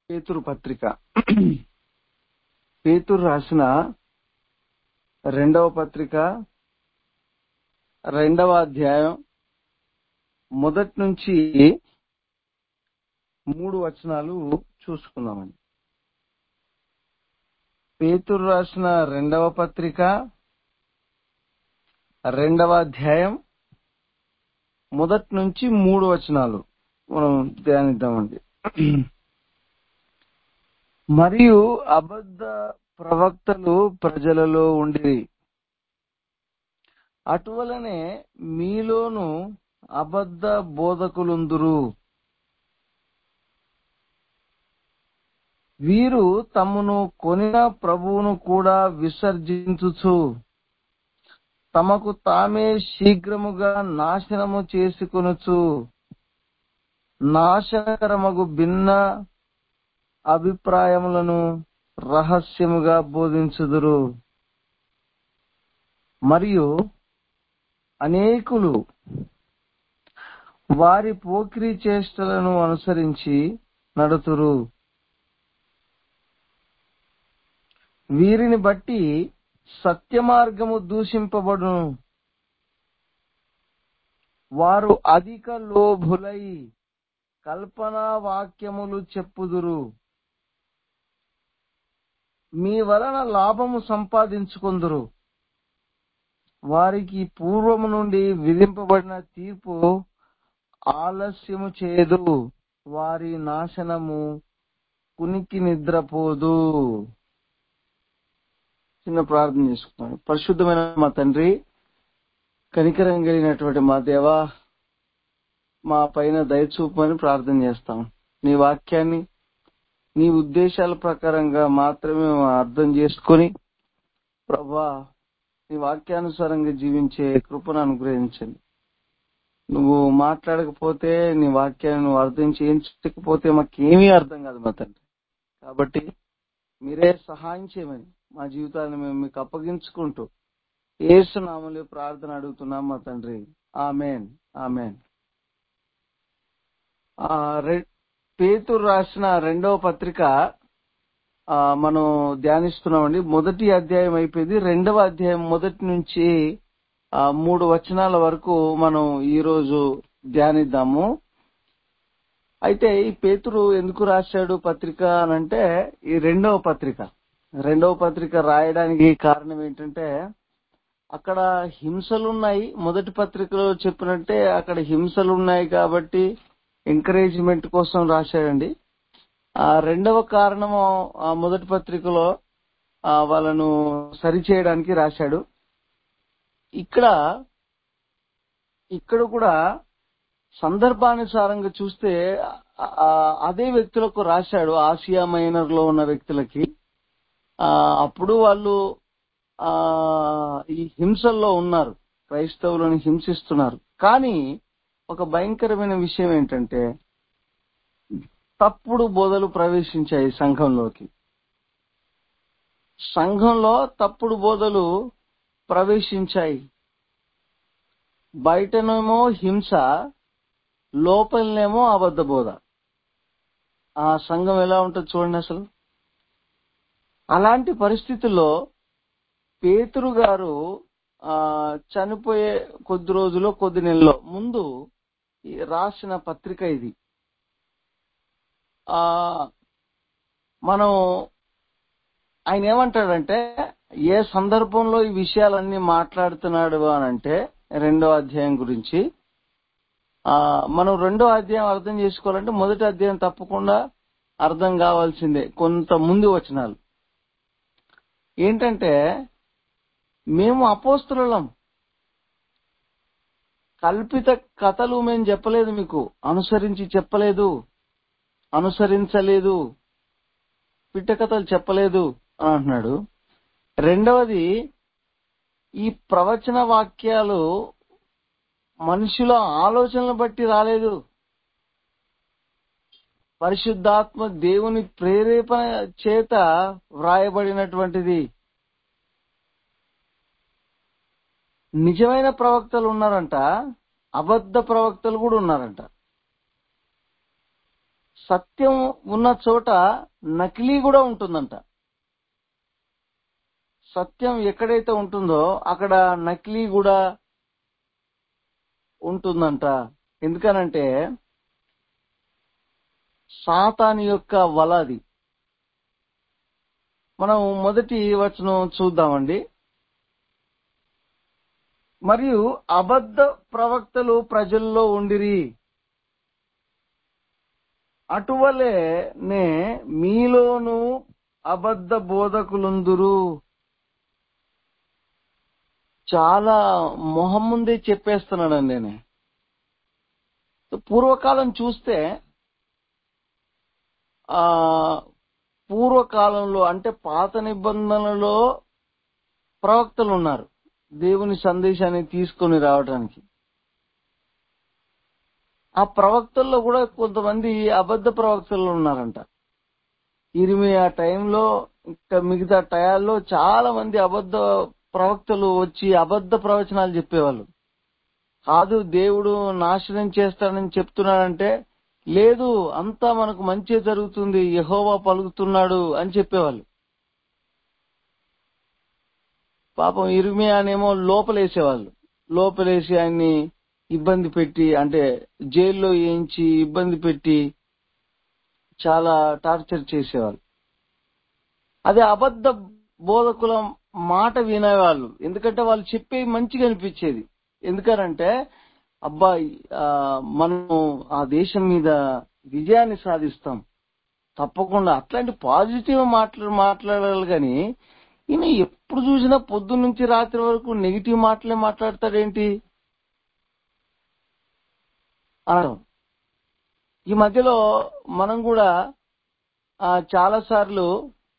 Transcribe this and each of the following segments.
పేతురు పత్రిక పేతురు రాసిన రెండవ పత్రిక రెండవ అధ్యాయం మొదటి నుంచి మూడు వచనాలు చూసుకుందామండి పేతురు రాసిన రెండవ పత్రిక రెండవ అధ్యాయం మొదటి నుంచి మూడు వచనాలు మనం ధ్యానిద్దామండి మరియు అబద్ధ ప్రవక్తలు ప్రజలలో ఉండిరి అటువలనే మీలోను అబద్ధ బోధకులుందురు వీరు తమను కొనిన ప్రభువును కూడా విసర్జించుచు తమకు తామే శీఘ్రముగా నాశనము చేసుకొనుచు నాశనకరమగు భిన్న అభిప్రాయములను రహస్యముగా బోధించుదురు మరియు అనేకులు వారి పోకిరి చేష్టలను అనుసరించి నడుతురు వీరిని బట్టి సత్య మార్గము దూషింపబడును వారు అధిక లోభులై కల్పనా వాక్యములు చెప్పుదురు మీ వలన లాభము సంపాదించుకుందురు వారికి పూర్వము నుండి విధింపబడిన తీర్పు ఆలస్యము చేయదు వారి నాశనము కునికి నిద్రపోదు చిన్న ప్రార్థన చేసుకున్నాను పరిశుద్ధమైన మా తండ్రి కనికరం కలిగినటువంటి మా దేవా మా పైన దయచూపమని ప్రార్థన చేస్తాం నీ వాక్యాన్ని నీ ఉద్దేశాల ప్రకారంగా మాత్రమే అర్థం చేసుకొని ప్రభా నీ వాక్యానుసారంగా జీవించే కృపను అనుగ్రహించండి నువ్వు మాట్లాడకపోతే నీ వాక్యాన్ని నువ్వు అర్థం చేయించకపోతే మాకేమీ అర్థం కాదు మా తండ్రి కాబట్టి మీరే సహాయం చేయమని మా జీవితాన్ని మేము మీకు అప్పగించుకుంటూ ఏసునామలే ప్రార్థన అడుగుతున్నాం మా తండ్రి ఆమెన్ ఆమెన్ పేతురు రాసిన రెండవ పత్రిక మనం ధ్యానిస్తున్నామండి మొదటి అధ్యాయం అయిపోయింది రెండవ అధ్యాయం మొదటి నుంచి మూడు వచనాల వరకు మనం ఈ రోజు ధ్యానిద్దాము అయితే ఈ పేతురు ఎందుకు రాశాడు పత్రిక అనంటే ఈ రెండవ పత్రిక రెండవ పత్రిక రాయడానికి కారణం ఏంటంటే అక్కడ హింసలున్నాయి మొదటి పత్రికలో చెప్పినట్టే అక్కడ హింసలున్నాయి కాబట్టి ఎంకరేజ్మెంట్ కోసం రాశాడండి ఆ రెండవ కారణము ఆ మొదటి పత్రికలో వాళ్ళను సరిచేయడానికి రాశాడు ఇక్కడ ఇక్కడ కూడా సందర్భానుసారంగా చూస్తే అదే వ్యక్తులకు రాశాడు ఆసియా మైనర్ లో ఉన్న వ్యక్తులకి అప్పుడు వాళ్ళు ఆ ఈ హింసల్లో ఉన్నారు క్రైస్తవులను హింసిస్తున్నారు కానీ ఒక భయంకరమైన విషయం ఏంటంటే తప్పుడు బోధలు ప్రవేశించాయి సంఘంలోకి సంఘంలో తప్పుడు బోధలు ప్రవేశించాయి బయటనేమో హింస లోపలనేమో అబద్ధ బోధ ఆ సంఘం ఎలా ఉంటుంది చూడండి అసలు అలాంటి పరిస్థితుల్లో పేతురు గారు ఆ చనిపోయే కొద్ది రోజులు కొద్ది నెలలో ముందు రాసిన పత్రిక ఇది ఆ మనం ఆయన ఏమంటాడంటే ఏ సందర్భంలో ఈ విషయాలన్నీ మాట్లాడుతున్నాడు అని అంటే రెండో అధ్యాయం గురించి ఆ మనం రెండో అధ్యాయం అర్థం చేసుకోవాలంటే మొదటి అధ్యాయం తప్పకుండా అర్థం కావాల్సిందే కొంత ముందు వచనాలు ఏంటంటే మేము అపోస్తులం కల్పిత కథలు మేము చెప్పలేదు మీకు అనుసరించి చెప్పలేదు అనుసరించలేదు పిట్ట కథలు చెప్పలేదు అని అంటున్నాడు రెండవది ఈ ప్రవచన వాక్యాలు మనుషుల ఆలోచనలు బట్టి రాలేదు పరిశుద్ధాత్మ దేవుని ప్రేరేపణ చేత వ్రాయబడినటువంటిది నిజమైన ప్రవక్తలు ఉన్నారంట అబద్ధ ప్రవక్తలు కూడా ఉన్నారంట సత్యం ఉన్న చోట నకిలీ కూడా ఉంటుందంట సత్యం ఎక్కడైతే ఉంటుందో అక్కడ నకిలీ కూడా ఉంటుందంట ఎందుకనంటే సాతాని యొక్క వల అది మనం మొదటి వచనం చూద్దామండి మరియు అబద్ధ ప్రవక్తలు ప్రజల్లో ఉండిరి అటువలేనే మీలోను అబద్ధ బోధకులుందురు చాలా మొహం ముందే చెప్పేస్తున్నాడండి నేను పూర్వకాలం చూస్తే ఆ పూర్వకాలంలో అంటే పాత నిబంధనలో ప్రవక్తలు ఉన్నారు దేవుని సందేశాన్ని తీసుకొని రావడానికి ఆ ప్రవక్తల్లో కూడా కొంతమంది అబద్ధ ప్రవక్తలు ఉన్నారంట ఇరిమి ఆ టైంలో ఇంకా మిగతా టయాల్లో చాలా మంది అబద్ధ ప్రవక్తలు వచ్చి అబద్ధ ప్రవచనాలు చెప్పేవాళ్ళు కాదు దేవుడు నాశనం చేస్తాడని చెప్తున్నాడంటే లేదు అంతా మనకు మంచి జరుగుతుంది యహోవా పలుకుతున్నాడు అని చెప్పేవాళ్ళు పాపం ఇర్మియానేమో లోపలేసేవాళ్ళు లోపలేసి ఆయన్ని ఇబ్బంది పెట్టి అంటే జైల్లో వేయించి ఇబ్బంది పెట్టి చాలా టార్చర్ చేసేవాళ్ళు అదే అబద్ధ బోధకుల మాట వినేవాళ్ళు ఎందుకంటే వాళ్ళు చెప్పేవి మంచిగా అనిపించేది ఎందుకనంటే అబ్బాయి మనం ఆ దేశం మీద విజయాన్ని సాధిస్తాం తప్పకుండా అట్లాంటి పాజిటివ్ మాట్లా మాట్లాడాలి కానీ ఈయన ఎప్పుడు చూసినా పొద్దున్న నుంచి రాత్రి వరకు నెగిటివ్ మాటలే మాట్లాడతాడేంటి అనడం ఈ మధ్యలో మనం కూడా చాలా సార్లు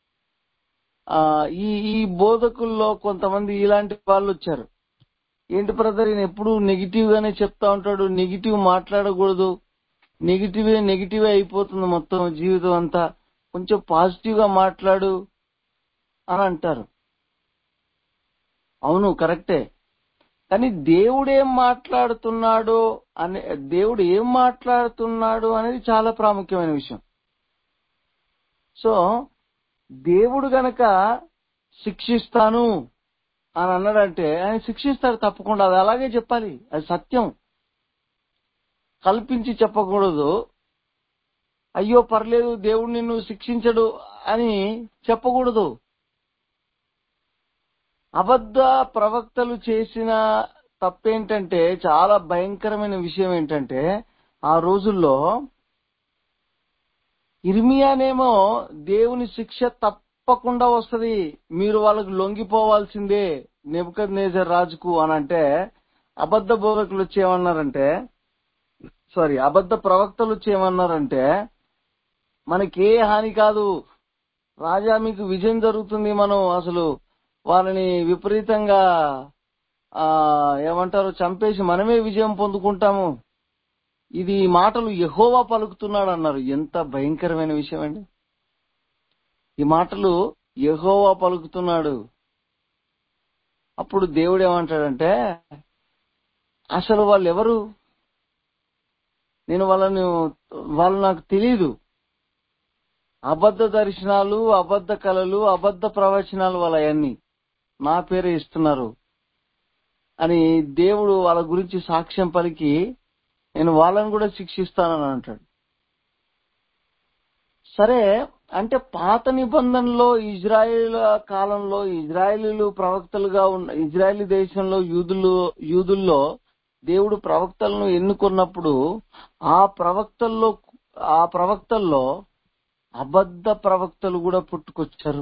ఈ ఈ బోధకుల్లో కొంతమంది ఇలాంటి వాళ్ళు వచ్చారు ఏంటి బ్రదర్ ఈయన ఎప్పుడు నెగిటివ్ గానే చెప్తా ఉంటాడు నెగిటివ్ మాట్లాడకూడదు నెగిటివే నెగిటివే అయిపోతుంది మొత్తం జీవితం అంతా కొంచెం పాజిటివ్ గా మాట్లాడు అని అంటారు అవును కరెక్టే కానీ దేవుడు ఏం మాట్లాడుతున్నాడో అనే దేవుడు ఏం మాట్లాడుతున్నాడు అనేది చాలా ప్రాముఖ్యమైన విషయం సో దేవుడు గనక శిక్షిస్తాను అని అన్నాడంటే ఆయన శిక్షిస్తాడు తప్పకుండా అది అలాగే చెప్పాలి అది సత్యం కల్పించి చెప్పకూడదు అయ్యో పర్లేదు దేవుడు నిన్ను శిక్షించడు అని చెప్పకూడదు అబద్ధ ప్రవక్తలు చేసిన తప్పేంటంటే చాలా భయంకరమైన విషయం ఏంటంటే ఆ రోజుల్లో ఇర్మియానేమో దేవుని శిక్ష తప్పకుండా వస్తది మీరు వాళ్ళకు లొంగిపోవాల్సిందే నెబద్ నేజర్ రాజుకు అని అంటే అబద్ధ బోధకులు వచ్చి ఏమన్నారంటే సారీ అబద్ధ ప్రవక్తలు వచ్చి ఏమన్నారంటే మనకే హాని కాదు రాజా మీకు విజయం జరుగుతుంది మనం అసలు వాళ్ళని విపరీతంగా ఆ ఏమంటారు చంపేసి మనమే విజయం పొందుకుంటాము ఇది మాటలు యహోవా పలుకుతున్నాడు అన్నారు ఎంత భయంకరమైన విషయం అండి ఈ మాటలు యహోవా పలుకుతున్నాడు అప్పుడు దేవుడు ఏమంటాడంటే అసలు వాళ్ళు ఎవరు నేను వాళ్ళని వాళ్ళు నాకు తెలియదు అబద్ధ దర్శనాలు అబద్ధ కళలు అబద్ధ ప్రవచనాలు వాళ్ళ అన్ని నా పేరే ఇస్తున్నారు అని దేవుడు వాళ్ళ గురించి సాక్ష్యం పలికి నేను వాళ్ళని కూడా శిక్షిస్తానని అంటాడు సరే అంటే పాత నిబంధనలో ఇజ్రాయేల్ కాలంలో ఇజ్రాయేలీలు ప్రవక్తలుగా ఉన్న ఇజ్రాయేలీ దేశంలో యూదులు యూదుల్లో దేవుడు ప్రవక్తలను ఎన్నుకున్నప్పుడు ఆ ప్రవక్తల్లో ఆ ప్రవక్తల్లో అబద్ధ ప్రవక్తలు కూడా పుట్టుకొచ్చారు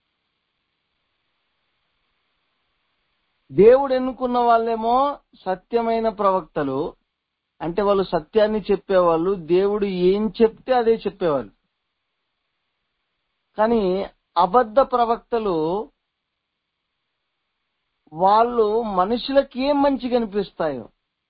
దేవుడు ఎన్నుకున్న వాళ్ళేమో సత్యమైన ప్రవక్తలు అంటే వాళ్ళు సత్యాన్ని చెప్పేవాళ్ళు దేవుడు ఏం చెప్తే అదే చెప్పేవాళ్ళు కానీ అబద్ధ ప్రవక్తలు వాళ్ళు మనుషులకి ఏం మంచిగా అనిపిస్తాయో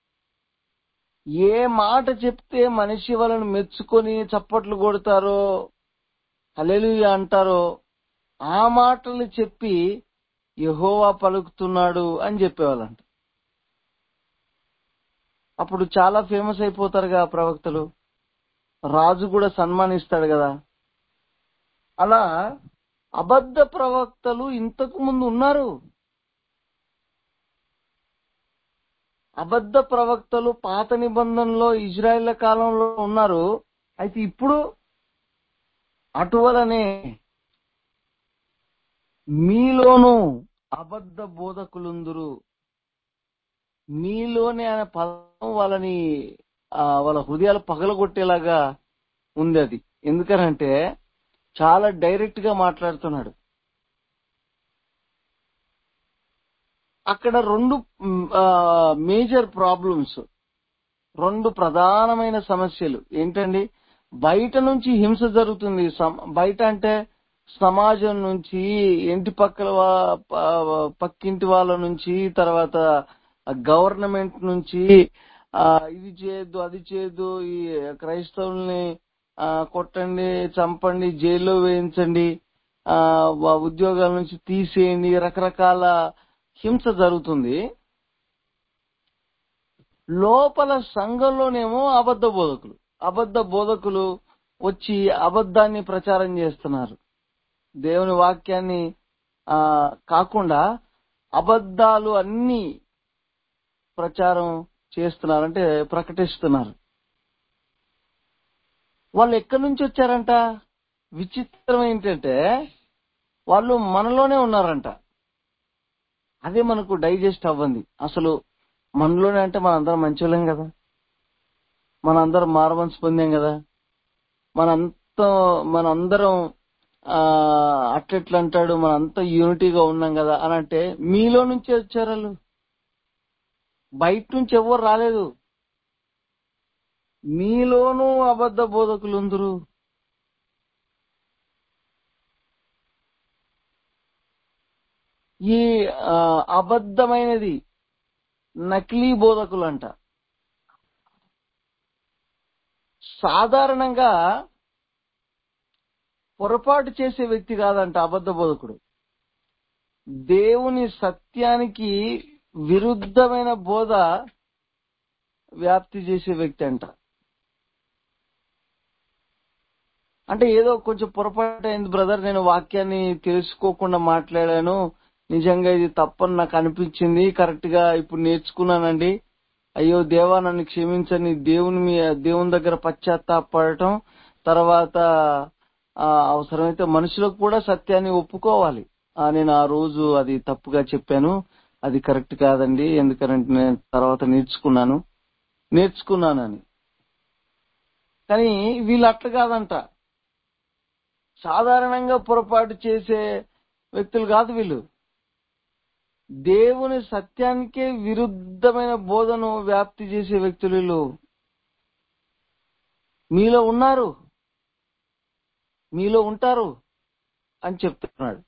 ఏ మాట చెప్తే మనిషి వాళ్ళని మెచ్చుకొని చప్పట్లు కొడతారో హలెలుయ అంటారో ఆ మాటలు చెప్పి యహోవా పలుకుతున్నాడు అని చెప్పేవాళ్ళంట అప్పుడు చాలా ఫేమస్ అయిపోతారుగా ప్రవక్తలు రాజు కూడా సన్మానిస్తాడు కదా అలా అబద్ధ ప్రవక్తలు ఇంతకు ముందు ఉన్నారు అబద్ధ ప్రవక్తలు పాత నిబంధనలో ఇజ్రాయెల్ కాలంలో ఉన్నారు అయితే ఇప్పుడు అటువలనే మీలోను అబద్ధ బోధకులుందురు మీలోనే అనే పదం వాళ్ళని ఆ, వాళ్ళ హృదయాలు పగలగొట్టేలాగా ఉంది అది ఎందుకనంటే చాలా డైరెక్ట్ గా మాట్లాడుతున్నాడు అక్కడ రెండు మేజర్ ప్రాబ్లమ్స్ రెండు ప్రధానమైన సమస్యలు ఏంటండి బయట నుంచి హింస జరుగుతుంది సమ- బయట అంటే సమాజం నుంచి ఇంటి పక్కల వా- ప- పక్కింటి వాళ్ళ నుంచి తర్వాత గవర్నమెంట్ నుంచి ఆ, ఇది చేయొద్దు అది చేయొద్దు ఈ క్రైస్తవుల్ని ఆ, కొట్టండి చంపండి జైల్లో వేయించండి ఆ, వా- ఉద్యోగాల నుంచి తీసేయండి రకరకాల హింస జరుగుతుంది లోపల సంఘంలోనేమో అబద్ధ బోధకులు అబద్ధ బోధకులు వచ్చి అబద్ధాన్ని ప్రచారం చేస్తున్నారు దేవుని వాక్యాన్ని ఆ కాకుండా అబద్ధాలు అన్ని ప్రచారం చేస్తున్నారు అంటే ప్రకటిస్తున్నారు వాళ్ళు ఎక్కడి నుంచి వచ్చారంట విచిత్రం ఏంటంటే వాళ్ళు మనలోనే ఉన్నారంట అదే మనకు డైజెస్ట్ అవ్వంది అసలు మనలోనే అంటే మనందరం మంచోళ్ళం కదా మనందరం మారమనసు పొందాం కదా మనంతా మనందరం ఆ అట్లెట్లా అంటాడు మనంతా యూనిటీగా ఉన్నాం కదా అని అంటే మీలో నుంచే వచ్చారు వాళ్ళు బయట నుంచి ఎవరు రాలేదు మీలోనూ అబద్ధ బోధకులు ఉందరు ఈ ఆ, అబద్ధమైనది నకిలీ బోధకులు అంట సాధారణంగా పొరపాటు చేసే వ్యక్తి కాదంట అబద్ధ బోధకుడు దేవుని సత్యానికి విరుద్ధమైన బోధ వ్యాప్తి చేసే వ్యక్తి అంట అంటే ఏదో కొంచెం పొరపాటు అయింది బ్రదర్ నేను వాక్యాన్ని తెలుసుకోకుండా మాట్లాడాను నిజంగా ఇది తప్పని నాకు అనిపించింది కరెక్ట్ గా ఇప్పుడు నేర్చుకున్నానండి అయ్యో దేవా నన్ను క్షమించని దేవుని మీ దేవుని దగ్గర పశ్చాత్తాపడటం తర్వాత ఆ, అవసరమైతే మనుషులకు కూడా సత్యాన్ని ఒప్పుకోవాలి ఆ, నేను ఆ రోజు అది తప్పుగా చెప్పాను అది కరెక్ట్ కాదండి ఎందుకంటే నేను తర్వాత నేర్చుకున్నాను నేర్చుకున్నానని కానీ వీళ్ళు అట్లా కాదంట సాధారణంగా పొరపాటు చేసే వ్యక్తులు కాదు వీళ్ళు దేవుని సత్యానికే విరుద్ధమైన బోధను వ్యాప్తి చేసే వ్యక్తులు వీళ్ళు మీలో ఉన్నారు మీలో ఉంటారు అని చెప్తున్నాడు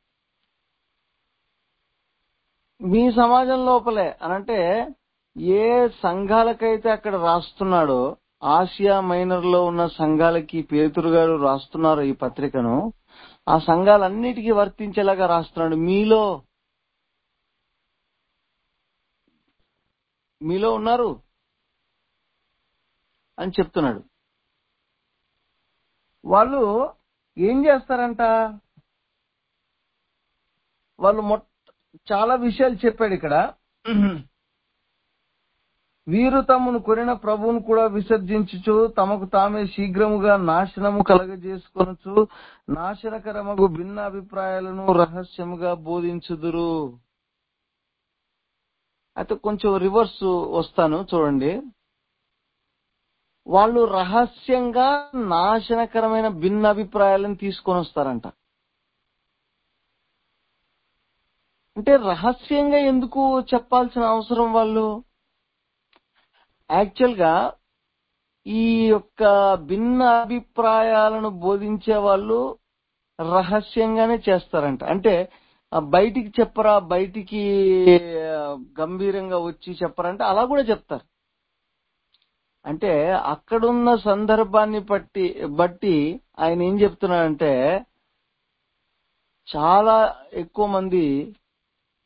మీ సమాజం లోపలే అనంటే ఏ సంఘాలకైతే అక్కడ రాస్తున్నాడో ఆసియా మైనర్ లో ఉన్న సంఘాలకి పేతురు గారు రాస్తున్నారు ఈ పత్రికను ఆ సంఘాలన్నిటికీ వర్తించేలాగా రాస్తున్నాడు మీలో మీలో ఉన్నారు అని చెప్తున్నాడు వాళ్ళు ఏం చేస్తారంట వాళ్ళు మొట్ట చాలా విషయాలు చెప్పాడు ఇక్కడ వీరు తమను కొనిన ప్రభువును కూడా విసర్జించుచు తమకు తామే శీఘ్రముగా నాశనము కలగజేసుకొనచ్చు నాశనకరమగు భిన్న అభిప్రాయాలను రహస్యముగా బోధించుదురు అయితే కొంచెం రివర్స్ వస్తాను చూడండి వాళ్ళు రహస్యంగా నాశనకరమైన భిన్న అభిప్రాయాలను తీసుకొని వస్తారంట అంటే రహస్యంగా ఎందుకు చెప్పాల్సిన అవసరం వాళ్ళు యాక్చువల్ గా ఈ యొక్క భిన్న అభిప్రాయాలను బోధించే వాళ్ళు రహస్యంగానే చేస్తారంట అంటే ఆ, బయటికి చెప్పరా బయటికి ఆ, గంభీరంగా వచ్చి చెప్పరా అంటే అలా కూడా చెప్తారు అంటే అక్కడున్న సందర్భాన్ని బట్టి బట్టి ఆయన ఏం చెప్తున్నాడంటే చాలా ఎక్కువ మంది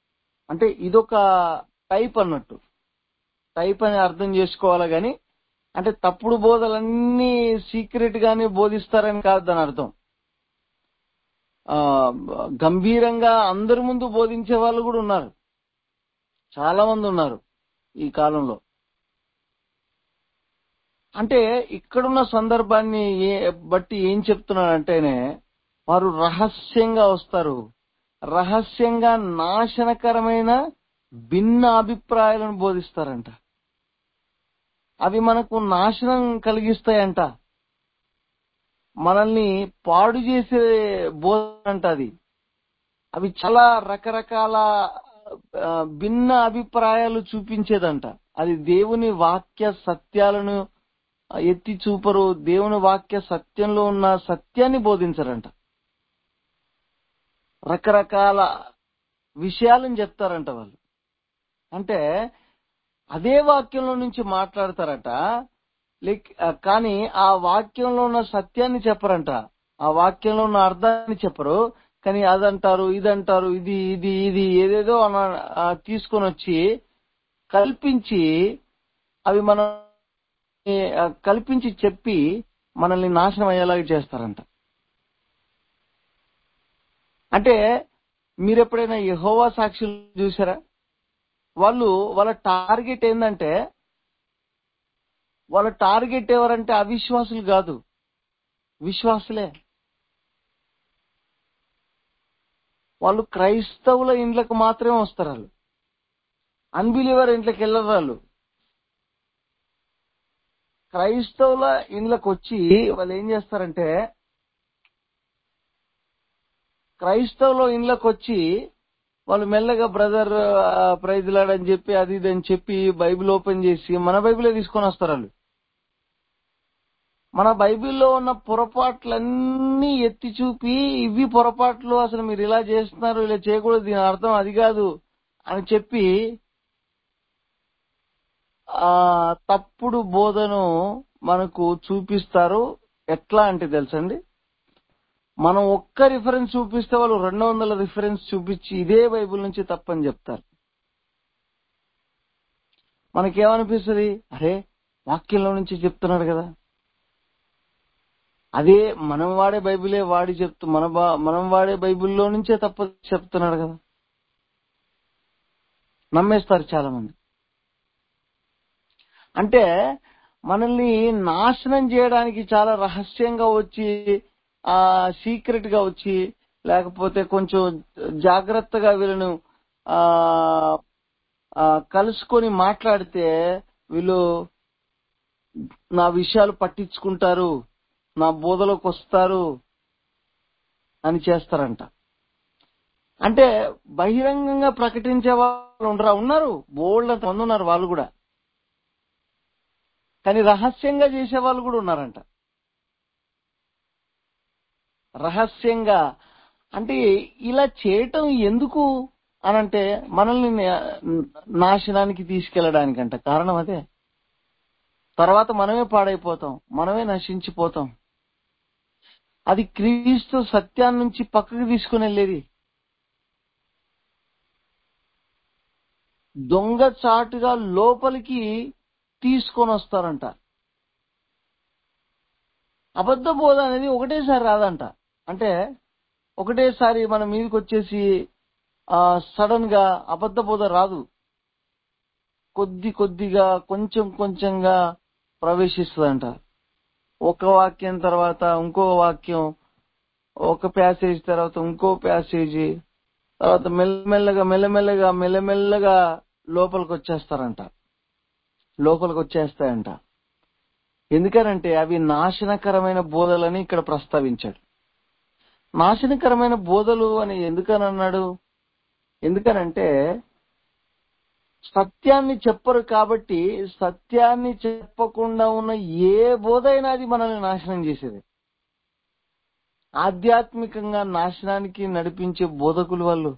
అంటే ఇదొక టైప్ అన్నట్టు టైప్ అని అర్థం చేసుకోవాలి గాని అంటే తప్పుడు బోధలన్నీ సీక్రెట్ గానే బోధిస్తారని కాదు దాని అర్థం ఆ గంభీరంగా అందరి ముందు బోధించే వాళ్ళు కూడా ఉన్నారు చాలా మంది ఉన్నారు ఈ కాలంలో అంటే ఇక్కడున్న సందర్భాన్ని ఏ- బట్టి ఏం చెప్తున్నాడంటేనే వారు రహస్యంగా వస్తారు రహస్యంగా నాశనకరమైన భిన్న అభిప్రాయాలను బోధిస్తారంట అవి మనకు నాశనం కలిగిస్తాయంట మనల్ని పాడు చేసే బోధన అంట అది అవి చాలా రకరకాల ఆ, భిన్న అభిప్రాయాలు చూపించేదంట అది దేవుని వాక్య సత్యాలను ఎత్తి చూపరు దేవుని వాక్య సత్యంలో ఉన్న సత్యాన్ని బోధించరంట రకరకాల విషయాలను చెప్తారంట వాళ్ళు అంటే అదే వాక్యంలో నుంచి మాట్లాడతారట లైక్ ఆ, కానీ ఆ వాక్యంలో ఉన్న సత్యాన్ని చెప్పరంట ఆ వాక్యంలో ఉన్న అర్థాన్ని చెప్పరు కానీ అదంటారు ఇదంటారు ఇది ఇది ఇది ఏదేదో అన ఆ, తీసుకొని వచ్చి కల్పించి అవి మనం ఆ, కల్పించి చెప్పి మనల్ని నాశనం అయ్యేలాగా చేస్తారంట అంటే మీరు ఎప్పుడైనా యెహోవా సాక్షులు చూసారా వాళ్ళు వాళ్ళ టార్గెట్ ఏంటంటే వాళ్ళ టార్గెట్ ఎవరంటే అవిశ్వాసులు కాదు విశ్వాసులే వాళ్ళు క్రైస్తవుల ఇండ్లకు మాత్రమే వస్తారు వాళ్ళు అన్బిలీవర్ ఇంట్లోకి వెళ్ళరు వాళ్ళు క్రైస్తవుల ఇండ్లకు వచ్చి వాళ్ళు ఏం చేస్తారంటే క్రైస్తవుల ఇండ్లకు వచ్చి వాళ్ళు మెల్లగా బ్రదర్ ప్రైజ్లాడని చెప్పి అది ఇది అని చెప్పి బైబిల్ ఓపెన్ చేసి మన బైబిలే తీసుకొని వస్తారు వాళ్ళు మన బైబిల్లో ఉన్న పొరపాట్లన్నీ ఎత్తి చూపి ఇవి పొరపాట్లు అసలు మీరు ఇలా చేస్తున్నారు ఇలా చేయకూడదు దీని అర్థం అది కాదు అని చెప్పి ఆ తప్పుడు బోధను మనకు చూపిస్తారు ఎట్లా అంటే తెలుసండి మనం ఒక్క రిఫరెన్స్ చూపిస్తే వాళ్ళు రెండు వందల రిఫరెన్స్ చూపించి ఇదే బైబిల్ నుంచి తప్పని చెప్తారు మనకేమనిపిస్తుంది అరే వాక్యంలో నుంచి చెప్తున్నాడు కదా అదే మనం వాడే బైబిలే వాడి చెప్తూ మన బా- మనం వాడే బైబిల్లో నుంచే తప్ప చెప్తున్నాడు కదా నమ్మేస్తారు చాలా మంది అంటే మనల్ని నాశనం చేయడానికి చాలా రహస్యంగా వచ్చి ఆ సీక్రెట్ గా వచ్చి లేకపోతే కొంచెం జాగ్రత్తగా వీళ్ళను ఆ ఆ, కలుసుకొని మాట్లాడితే వీళ్ళు నా విషయాలు పట్టించుకుంటారు నా బోధలోకి వస్తారు అని చేస్తారంట అంటే బహిరంగంగా ప్రకటించే వాళ్ళు ఉండరా ఉన్నారు బోల్డ్ అంత మంది ఉన్నారు వాళ్ళు కూడా కానీ రహస్యంగా చేసే వాళ్ళు కూడా ఉన్నారంట రహస్యంగా అంటే ఇలా చేయటం ఎందుకు అనంటే మనల్ని నా- నాశనానికి తీసుకెళ్ళడానికంట కారణం అదే తర్వాత మనమే పాడైపోతాం మనమే నశించిపోతాం అది క్రీస్తు సత్యాన్ని నుంచి పక్కకు తీసుకుని వెళ్ళేది దొంగ చాటుగా లోపలికి తీసుకొని వస్తారంట అబద్ధ బోధ అనేది ఒకటేసారి రాదంట అంటే ఒకటేసారి మన మీదకి వచ్చేసి ఆ సడన్ గా అబద్ధ బోధ రాదు కొద్ది కొద్దిగా కొంచెం కొంచెంగా ప్రవేశిస్తుందంట ఒక వాక్యం తర్వాత ఇంకో వాక్యం ఒక ప్యాసేజ్ తర్వాత ఇంకో ప్యాసేజీ తర్వాత మెల్లమెల్లగా మెల్లమెల్లగా మెల్లమెల్లగా లోపలికి వచ్చేస్తారంట లోపలికి వచ్చేస్తాయంట ఎందుకనంటే అవి నాశనకరమైన బోధలని ఇక్కడ ప్రస్తావించాడు నాశనకరమైన బోధలు అని ఎందుకని అన్నాడు ఎందుకనంటే సత్యాన్ని చెప్పరు కాబట్టి సత్యాన్ని చెప్పకుండా ఉన్న ఏ బోధ అయినా అది మనల్ని నాశనం చేసేది ఆధ్యాత్మికంగా నాశనానికి నడిపించే బోధకులు వాళ్ళు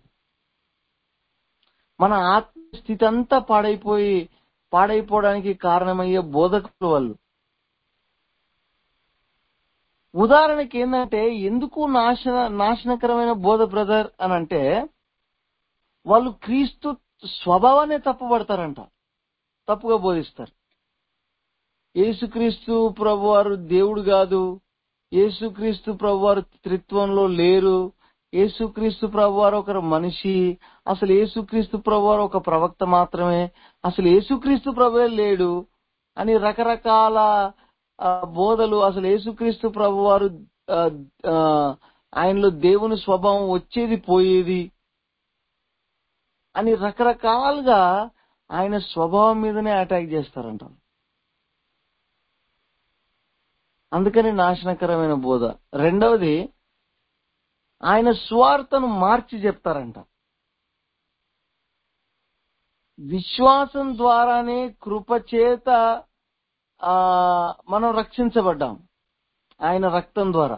మన ఆత్మస్థితి అంతా పాడైపోయి పాడైపోవడానికి కారణమయ్యే బోధకులు వాళ్ళు ఉదాహరణకి ఏంటంటే ఎందుకు నాశన నాశనకరమైన బోధ బ్రదర్ అని అంటే వాళ్ళు క్రీస్తు స్వభావాన్ని తప్పుపడతారంట తప్పుగా బోధిస్తారు యేసుక్రీస్తు ప్రభువారు దేవుడు కాదు యేసుక్రీస్తు ప్రభువారు త్రిత్వంలో లేరు యేసుక్రీస్తు ప్రభువారు ఒక మనిషి అసలు యేసుక్రీస్తు ప్రభువారు ఒక ప్రవక్త మాత్రమే అసలు యేసుక్రీస్తు ప్రభువే లేడు అని రకరకాల ఆ, బోధలు అసలు యేసుక్రీస్తు ప్రభువారు ఆ, ఆ, ఆయనలో దేవుని స్వభావం వచ్చేది పోయేది అని రకరకాలుగా ఆయన స్వభావం మీదనే అటాక్ చేస్తారంట అందుకని నాశనకరమైన బోధ రెండవది ఆయన స్వార్థను మార్చి చెప్తారంట విశ్వాసం ద్వారానే కృపచేత ఆ మనం రక్షించబడ్డాం ఆయన రక్తం ద్వారా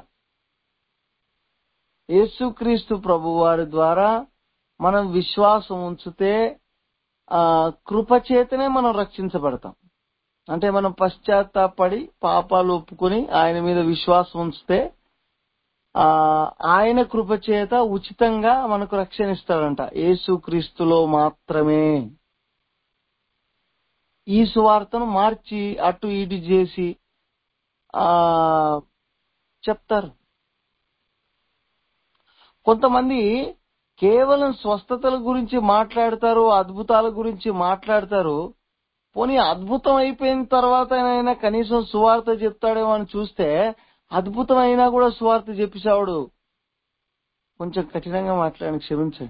యేసుక్రీస్తు ప్రభువారి ద్వారా మనం విశ్వాసం ఉంచితే ఆ కృపచేతనే మనం రక్షించబడతాం అంటే మనం పశ్చాత్తాపడి పాపాలు ఒప్పుకొని ఆయన మీద విశ్వాసం ఉంచితే ఆ ఆయన కృపచేత ఉచితంగా మనకు రక్షణ ఇస్తాడంట యేసుక్రీస్తులో మాత్రమే ఈ సువార్తను మార్చి అటు ఇటు చేసి ఆ చెప్తారు కొంతమంది కేవలం స్వస్థతల గురించి మాట్లాడతారు అద్భుతాల గురించి మాట్లాడతారు పోనీ అద్భుతం అయిపోయిన తర్వాత అయినా కనీసం సువార్త చెప్తాడేమో అని చూస్తే అద్భుతం అయినా కూడా సువార్త చెప్పేసాడు కొంచెం కఠినంగా మాట్లాడి క్షమించండి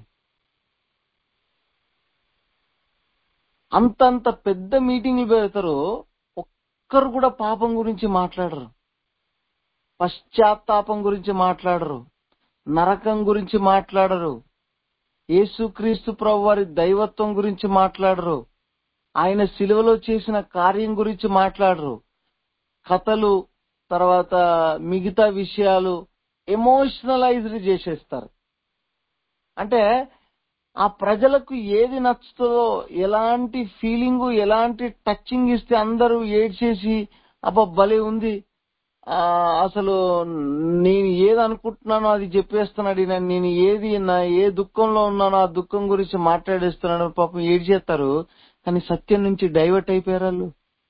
అంతంత పెద్ద మీటింగ్లు పెడతారు ఒక్కరు కూడా పాపం గురించి మాట్లాడరు పశ్చాత్తాపం గురించి మాట్లాడరు నరకం గురించి మాట్లాడరు యేసుక్రీస్తు ప్రభు వారి దైవత్వం గురించి మాట్లాడరు ఆయన సిలువలో చేసిన కార్యం గురించి మాట్లాడరు కథలు తర్వాత మిగతా విషయాలు ఎమోషనలైజ్డ్ చేసేస్తారు అంటే ఆ ప్రజలకు ఏది నచ్చుతుందో ఎలాంటి ఫీలింగ్ ఎలాంటి టచింగ్ ఇస్తే అందరూ ఏడ్చేసి అబ్బా భలే ఉంది ఆ అసలు నేను ఏది అనుకుంటున్నానో అది చెప్పేస్తున్నాడు ఈయన. నేను ఏది నా ఏ దుఃఖంలో ఉన్నానో ఆ దుఃఖం గురించి మాట్లాడేస్తున్నాడు పాపం ఏడ్చేస్తారు కానీ సత్యం నుంచి డైవర్ట్ అయిపోయారు వాళ్ళు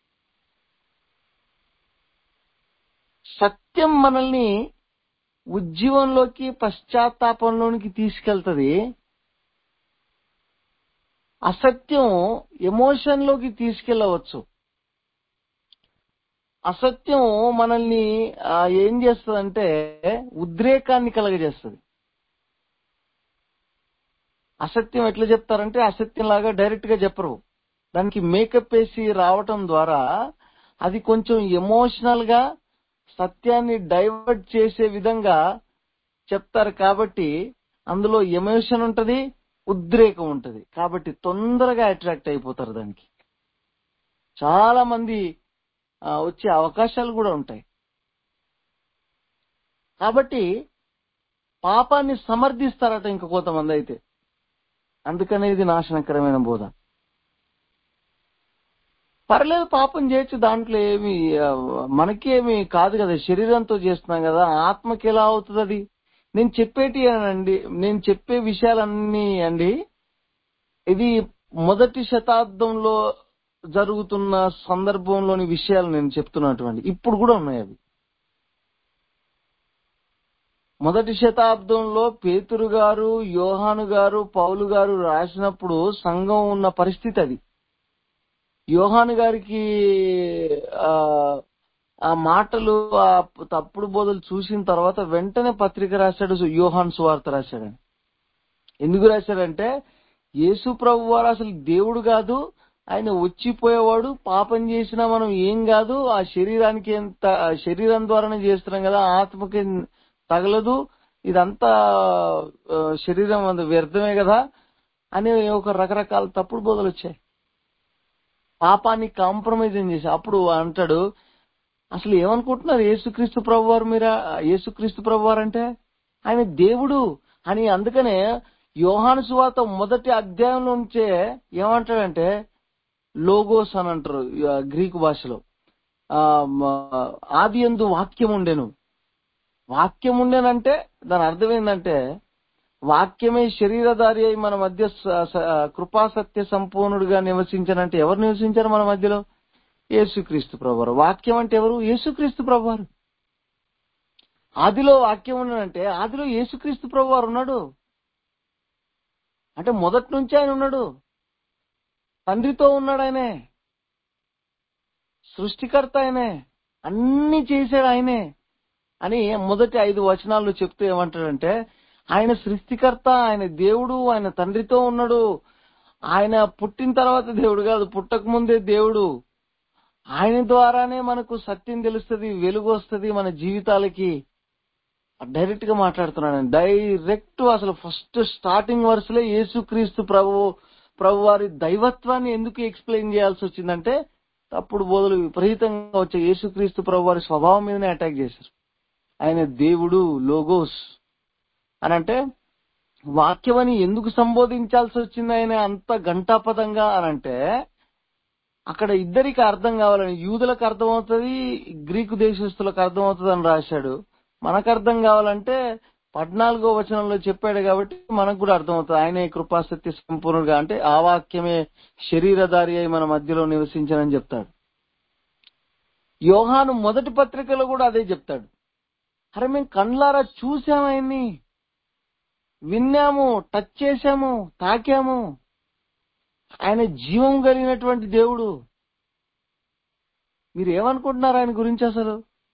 సత్యం మనల్ని ఉజ్జీవంలోకి పశ్చాత్తాపంలోనికి తీసుకెళ్తది అసత్యం ఎమోషన్ లోకి తీసుకెళ్లవచ్చు అసత్యం మనల్ని ఆ, ఏం చేస్తుందంటే ఉద్రేకాన్ని కలగజేస్తుంది అసత్యం ఎట్లా చెప్తారంటే అసత్యం లాగా డైరెక్ట్ గా చెప్పరు దానికి మేకప్ వేసి రావటం ద్వారా అది కొంచెం ఎమోషనల్ గా సత్యాన్ని డైవర్ట్ చేసే విధంగా చెప్తారు కాబట్టి అందులో ఎమోషన్ ఉంటది ఉద్రేకం ఉంటది కాబట్టి తొందరగా అట్రాక్ట్ అయిపోతారు దానికి చాలా మంది ఆ, వచ్చే అవకాశాలు కూడా ఉంటాయి కాబట్టి పాపాన్ని సమర్థిస్తారట ఇంక కొంతమంది అయితే అందుకనే ఇది నాశనకరమైన బోధ పర్లేదు పాపం చేయొచ్చు దాంట్లో ఏమి ఆ, మనకేమి కాదు కదా శరీరంతో చేస్తున్నాం కదా ఆత్మకి ఎలా అవుతుంది అది నేను చెప్పేటి అండి నేను చెప్పే విషయాలన్నీ అండి ఇది మొదటి శతాబ్దంలో జరుగుతున్న సందర్భంలోని విషయాలు నేను చెప్తున్నటువంటి ఇప్పుడు కూడా ఉన్నాయి అవి మొదటి శతాబ్దంలో పేతురు గారు యోహాను గారు పౌలు గారు రాసినప్పుడు సంఘం ఉన్న పరిస్థితి అది యోహాను గారికి ఆ ఆ మాటలు ఆ తప్పుడు బోధలు చూసిన తర్వాత వెంటనే పత్రిక రాశాడు యోహాన్ సువార్త రాశాడు ఎందుకు రాశాడంటే యేసు ప్రభు వారు అసలు దేవుడు కాదు ఆయన వచ్చిపోయేవాడు పాపం చేసినా మనం ఏం కాదు ఆ శరీరానికి ఎంత ఆ శరీరం ద్వారానే చేస్తున్నాం కదా ఆత్మకి తగలదు ఇదంతా ఆ, శరీరం అంత వ్యర్థమే కదా అని ఒక రకరకాల తప్పుడు బోధలు వచ్చాయి పాపాన్ని కాంప్రమైజ్ చేసి అప్పుడు అంటాడు అసలు ఏమనుకుంటున్నారు యేసుక్రీస్తు ప్రభు వారు మీరా యేసుక్రీస్తు ప్రభు వారు అంటే ఆయన దేవుడు అని అందుకనే యోహాను సువార్త మొదటి అధ్యాయంలో నుంచే ఏమంటాడంటే లోగోస్ అని అంటారు ఆ, గ్రీకు భాషలో ఆ, మ- ఆది ఎందు వాక్యం ఉండెను వాక్యం ఉండేనంటే దాని అర్థం ఏంటంటే వాక్యమే శరీరధారి అయి మన మధ్య స- స- కృపా సత్య సంపూర్ణుడిగా నివసించానంటే ఎవరు నివసించారు మన మధ్యలో యేసుక్రీస్తు ప్రభువారు వాక్యం అంటే ఎవరు యేసుక్రీస్తు ప్రభువారు ఆదిలో వాక్యం ఉన్నాడంటే ఆదిలో యేసుక్రీస్తు ప్రభువారు ఉన్నాడు అంటే మొదటి నుంచి ఆయన ఉన్నాడు తండ్రితో ఉన్నాడు ఆయనే సృష్టికర్త ఆయనే అన్ని చేశాడు ఆయనే అని మొదటి ఐదు వచనాల్లో చెప్తూ ఏమంటాడంటే ఆయన సృష్టికర్త ఆయన దేవుడు ఆయన తండ్రితో ఉన్నాడు ఆయన పుట్టిన తర్వాత దేవుడు కాదు పుట్టక ముందే దేవుడు ఆయన ద్వారానే మనకు సత్యం తెలుస్తుంది వెలుగు వస్తుంది మన జీవితాలకి డైరెక్ట్ గా మాట్లాడుతున్నాను డైరెక్ట్ అసలు ఫస్ట్ స్టార్టింగ్ వర్స్లో యేసుక్రీస్తు ప్రభు ప్రభు వారి దైవత్వాన్ని ఎందుకు ఎక్స్ప్లెయిన్ చేయాల్సి వచ్చిందంటే తప్పుడు బోధలు విపరీతంగా వచ్చే యేసుక్రీస్తు ప్రభు వారి స్వభావం మీదనే అటాక్ చేశారు ఆయన దేవుడు లోగోస్ అని అంటే వాక్యం అని ఎందుకు సంబోధించాల్సి వచ్చింది ఆయన అంత ఘంటాపదంగా అని అంటే అక్కడ ఇద్దరికి అర్థం కావాలని యూదులకు అర్థమవుతుంది గ్రీకు దేశస్తులకు అర్థమవుతుంది అని రాశాడు మనకు అర్థం కావాలంటే పద్నాలుగో వచనంలో చెప్పాడు కాబట్టి మనకు కూడా అర్థమవుతుంది ఆయనే కృపాసత్య సంపూర్ణుడుగా అంటే ఆ వాక్యమే శరీరధారి అయి మన మధ్యలో నివసించనని చెప్తాడు యోహాను మొదటి పత్రికలో కూడా అదే చెప్తాడు అరే మేము కండ్లారా చూసాం ఆయన్ని విన్నాము టచ్ చేశాము తాకాము ఆయన జీవం కలిగినటువంటి దేవుడు మీరు ఏమనుకుంటున్నారు ఆయన గురించి అసలు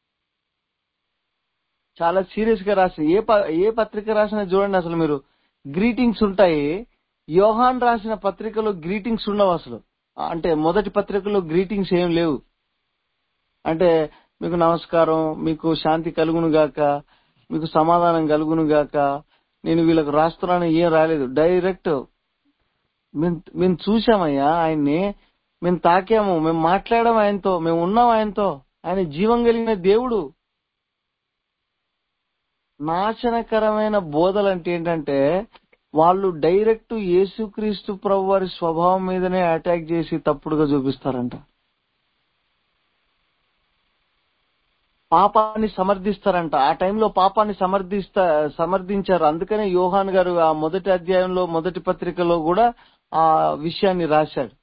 చాలా సీరియస్ గా రాసిన ఏ ప- ఏ పత్రిక రాసినా చూడండి అసలు మీరు గ్రీటింగ్స్ ఉంటాయి యోహాన్ రాసిన పత్రికలో గ్రీటింగ్స్ ఉండవు అసలు అంటే మొదటి పత్రికలో గ్రీటింగ్స్ ఏం లేవు అంటే మీకు నమస్కారం మీకు శాంతి కలుగును గాక మీకు సమాధానం కలుగును గాక నేను వీళ్ళకు రాస్తున్నాను ఏం రాలేదు డైరెక్ట్ మేము మేము చూసామయ్యా ఆయన్ని మేము తాకాము మేము మాట్లాడాము ఆయనతో మేము ఉన్నాం ఆయనతో ఆయన జీవం కలిగిన దేవుడు నాశనకరమైన బోధలు అంటే ఏంటంటే వాళ్ళు డైరెక్ట్ యేసుక్రీస్తు ప్రభు వారి స్వభావం మీదనే అటాక్ చేసి తప్పుడుగా చూపిస్తారంట పాపాన్ని సమర్థిస్తారంట ఆ టైంలో పాపాన్ని సమర్థిస్తా సమర్థించారు అందుకనే యోహాన్ గారు ఆ మొదటి అధ్యాయంలో మొదటి పత్రికలో కూడా ఆ విషయాన్ని రాశాడు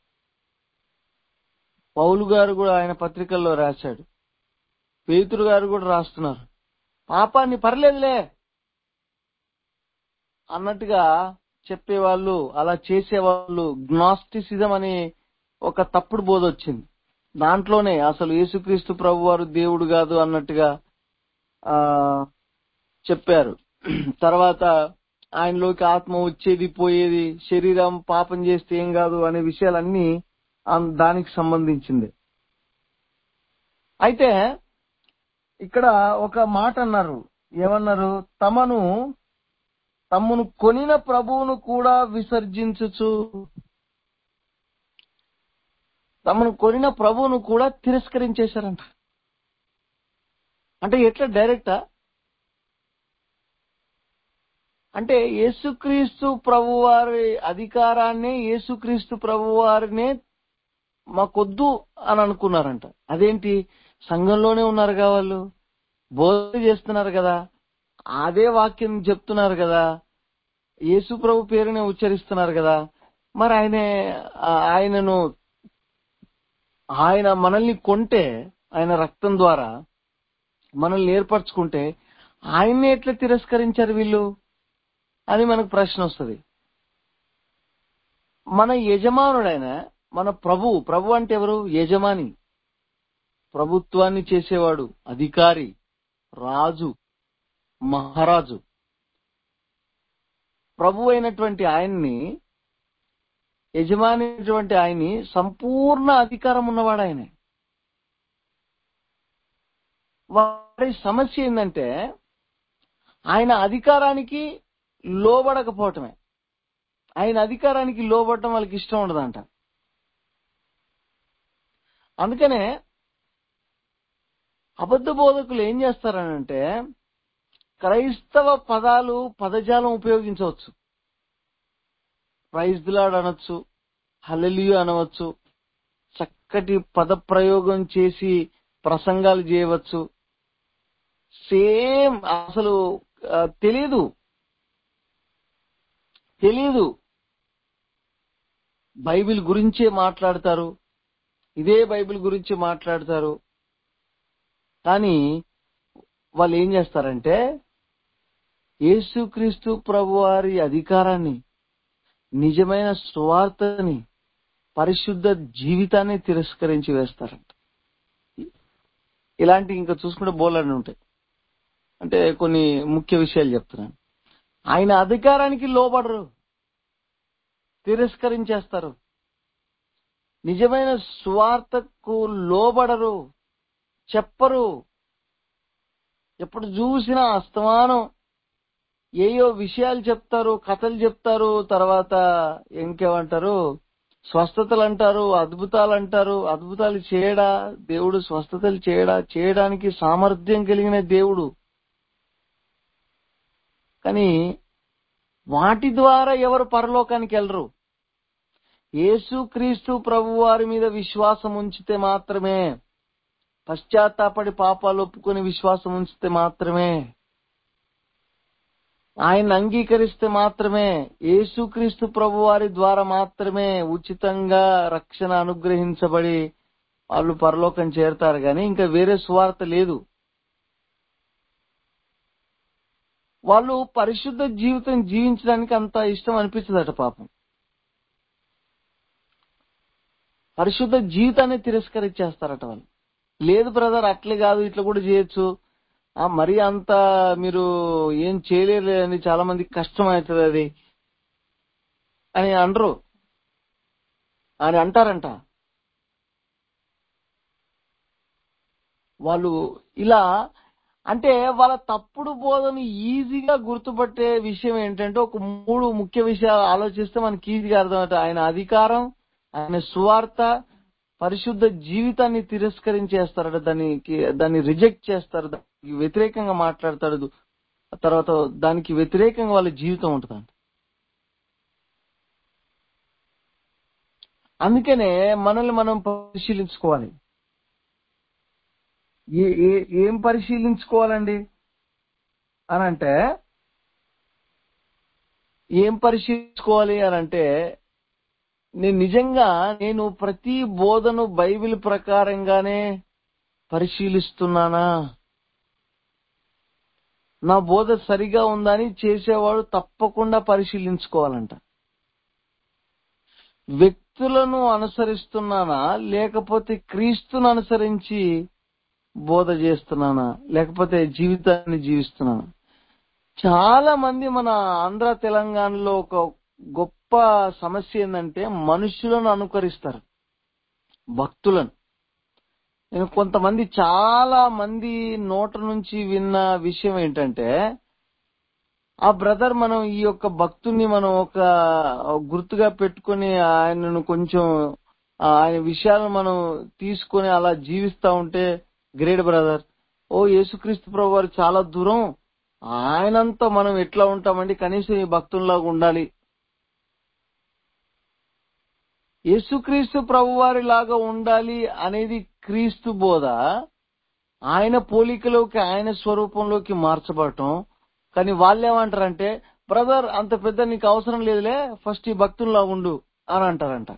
పౌలు గారు కూడా ఆయన పత్రికల్లో రాశాడు పేతురు గారు కూడా రాస్తున్నారు పాపాన్ని పర్లేదులే అన్నట్టుగా చెప్పేవాళ్ళు అలా చేసేవాళ్ళు గ్నాస్టిసిజం అని ఒక తప్పుడు బోధ వచ్చింది దాంట్లోనే అసలు యేసుక్రీస్తు ప్రభు వారు దేవుడు కాదు అన్నట్టుగా ఆ చెప్పారు తర్వాత ఆయనలోకి ఆత్మ వచ్చేది పోయేది శరీరం పాపం చేస్తే ఏం కాదు అనే విషయాలన్నీ ఆ- దానికి సంబంధించింది అయితే ఇక్కడ ఒక మాట అన్నారు ఏమన్నారు తమను తమ్మును కొనిన ప్రభువును కూడా విసర్జించుచు తమను కొనిన ప్రభువును కూడా తిరస్కరించేశారంట అంటే ఎట్లా డైరెక్టా అంటే యేసుక్రీస్తు ప్రభువారి అధికారాన్ని యేసుక్రీస్తు ప్రభువారినే మాకొద్దు అని అనుకున్నారంట అదేంటి సంఘంలోనే ఉన్నారుగా వాళ్ళు బోధ చేస్తున్నారు కదా అదే వాక్యం చెప్తున్నారు కదా యేసు ప్రభు పేరునే ఉచ్చరిస్తున్నారు కదా మరి ఆయన ఆయనను ఆయన మనల్ని కొంటే ఆయన రక్తం ద్వారా మనల్ని ఏర్పరచుకుంటే ఆయన్ని ఎట్లా తిరస్కరించారు వీళ్ళు అని మనకు ప్రశ్న వస్తుంది మన యజమానుడైన మన ప్రభు ప్రభు అంటే ఎవరు యజమాని ప్రభుత్వాన్ని చేసేవాడు అధికారి రాజు మహారాజు ప్రభు అయినటువంటి ఆయన్ని యజమాని అయినటువంటి ఆయన్ని సంపూర్ణ అధికారం ఉన్నవాడు ఆయనే వారి సమస్య ఏంటంటే ఆయన అధికారానికి లోబడకపోవటమే ఆయన అధికారానికి లోబడటం వాళ్ళకి ఇష్టం ఉండదంట అందుకనే అబద్ధ బోధకులు ఏం చేస్తారనంటే క్రైస్తవ పదాలు పదజాలం ఉపయోగించవచ్చు ప్రైజ్ దిలాడ్ అనొచ్చు హలలియు అనవచ్చు చక్కటి పద ప్రయోగం చేసి ప్రసంగాలు చేయవచ్చు సేమ్ అసలు ఆ, తెలీదు తెలీదు బైబిల్ గురించే మాట్లాడతారు ఇదే బైబిల్ గురించి మాట్లాడతారు కానీ వాళ్ళు ఏం చేస్తారంటే యేసుక్రీస్తు ప్రభువారి అధికారాన్ని నిజమైన సువార్తని పరిశుద్ధ జీవితాన్ని తిరస్కరించి వేస్తారంట ఇలాంటి ఇంకా చూసుకుంటే బోలని ఉంటాయి అంటే కొన్ని ముఖ్య విషయాలు చెప్తున్నాను ఆయన అధికారానికి లోబడరు తిరస్కరించేస్తారు నిజమైన స్వార్థకు లోబడరు చెప్పరు ఎప్పుడు చూసినా అస్తమానం ఏయో విషయాలు చెప్తారు కథలు చెప్తారు తర్వాత ఇంకేమంటారు స్వస్థతలు అంటారు అద్భుతాలు అంటారు అద్భుతాలు చేయడా దేవుడు స్వస్థతలు చేయడా చేయడానికి సామర్థ్యం కలిగిన దేవుడు కానీ వాటి ద్వారా ఎవరు పరలోకానికి వెళ్ళరు యేసుక్రీస్తు ప్రభు వారి మీద విశ్వాసం ఉంచితే మాత్రమే పశ్చాత్తాపడి పాపాలు ఒప్పుకొని విశ్వాసం ఉంచితే మాత్రమే ఆయన అంగీకరిస్తే మాత్రమే యేసుక్రీస్తు ప్రభు వారి ద్వారా మాత్రమే ఉచితంగా రక్షణ అనుగ్రహించబడి వాళ్ళు పరలోకం చేరతారు కానీ ఇంకా వేరే సువార్త లేదు వాళ్ళు పరిశుద్ధ జీవితం జీవించడానికి అంత ఇష్టం అనిపించదట పాపం పరిశుద్ధ జీవితాన్ని తిరస్కరించేస్తారట వాళ్ళు లేదు బ్రదర్ అట్లే కాదు ఇట్లా కూడా చేయొచ్చు ఆ మరి అంత మీరు ఏం చేయలేరు అని చాలా మందికి కష్టం అవుతుంది అది అని అనరు అని అంటారంట వాళ్ళు ఇలా అంటే వాళ్ళ తప్పుడు బోధను ఈజీగా గుర్తుపట్టే విషయం ఏంటంటే ఒక మూడు ముఖ్య విషయాలు ఆలోచిస్తే మనకి ఈజీగా అర్థమవుతాయి ఆయన అధికారం ఆయన సువార్త పరిశుద్ధ జీవితాన్ని తిరస్కరించేస్తారట దానికి దాన్ని రిజెక్ట్ చేస్తారు దానికి వ్యతిరేకంగా మాట్లాడతాడు తర్వాత దానికి వ్యతిరేకంగా వాళ్ళ జీవితం ఉంటుందంట అందుకనే మనల్ని మనం పరిశీలించుకోవాలి ఏ- ఏ- ఏం పరిశీలించుకోవాలండి అని అంటే ఏం పరిశీలించుకోవాలి అని అంటే నేను నిజంగా నేను ప్రతి బోధను బైబిల్ ప్రకారంగానే పరిశీలిస్తున్నానా నా బోధ సరిగా ఉందని చేసేవాడు తప్పకుండా పరిశీలించుకోవాలంట వ్యక్తులను అనుసరిస్తున్నానా లేకపోతే క్రీస్తును అనుసరించి బోధ చేస్తున్నానా లేకపోతే జీవితాన్ని జీవిస్తున్నానా చాలా మంది మన ఆంధ్ర తెలంగాణలో ఒక గొప్ప సమస్య ఏంటంటే మనుషులను అనుకరిస్తారు భక్తులను నేను కొంతమంది చాలా మంది నోట నుంచి విన్న విషయం ఏంటంటే ఆ బ్రదర్ మనం ఈ యొక్క భక్తుని మనం ఒక గుర్తుగా పెట్టుకొని ఆయనను కొంచెం ఆ ఆయన విషయాలను మనం తీసుకొని అలా జీవిస్తా ఉంటే గ్రేట్ బ్రదర్ ఓ యేసుక్రీస్తు ప్రభు వారు చాలా దూరం ఆయనంతా మనం ఎట్లా ఉంటామండి కనీసం ఈ భక్తుల్లాగా ఉండాలి యేసుక్రీస్తు ప్రభువారి లాగా ఉండాలి అనేది క్రీస్తు బోధ ఆయన పోలికలోకి ఆయన స్వరూపంలోకి మార్చబడటం కానీ వాళ్ళేమంటారంటే బ్రదర్ అంత పెద్ద నీకు అవసరం లేదులే ఫస్ట్ ఈ భక్తుల్లా ఉండు అని అంటారంట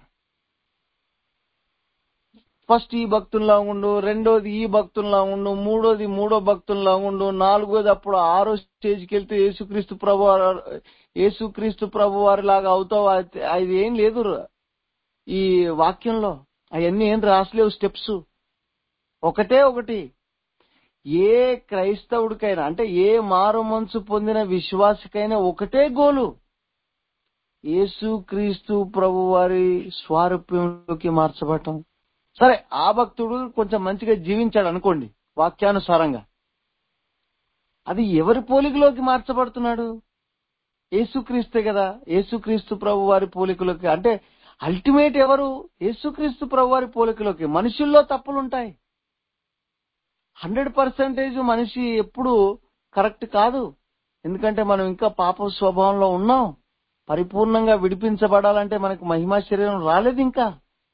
ఫస్ట్ ఈ భక్తుల్లా ఉండు రెండోది ఈ భక్తుల్లా ఉండు మూడోది మూడో భక్తుల్లా ఉండు నాలుగోది అప్పుడు ఆరో స్టేజ్కి వెళ్తే యేసుక్రీస్తు ప్రభు వారు- యేసుక్రీస్తు ప్రభు వారి లాగా అవుతావు అది- అది ఏం లేదు ఈ వాక్యంలో అవన్నీ ఏం రాసలేవు స్టెప్స్ ఒకటే ఒకటి ఏ క్రైస్తవుడికైనా అంటే ఏ మారు మనసు పొందిన విశ్వాసికైనా ఒకటే గోలు యేసు క్రీస్తు ప్రభు వారి స్వారూప్యంలోకి మార్చబడటం సరే ఆ భక్తుడు కొంచెం మంచిగా జీవించాడు అనుకోండి వాక్యానుసారంగా అది ఎవరి పోలికలోకి మార్చబడుతున్నాడు యేసుక్రీస్తే కదా యేసుక్రీస్తు ప్రభు వారి పోలికలోకి అంటే అల్టిమేట్ ఎవరు యేసుక్రీస్తు ప్రభు వారి పోలికలోకి మనుషుల్లో తప్పులుంటాయి హండ్రెడ్ పర్సెంటేజ్ మనిషి ఎప్పుడు కరెక్ట్ కాదు ఎందుకంటే మనం ఇంకా పాప స్వభావంలో ఉన్నాం పరిపూర్ణంగా విడిపించబడాలంటే మనకు మహిమా శరీరం రాలేదు ఇంకా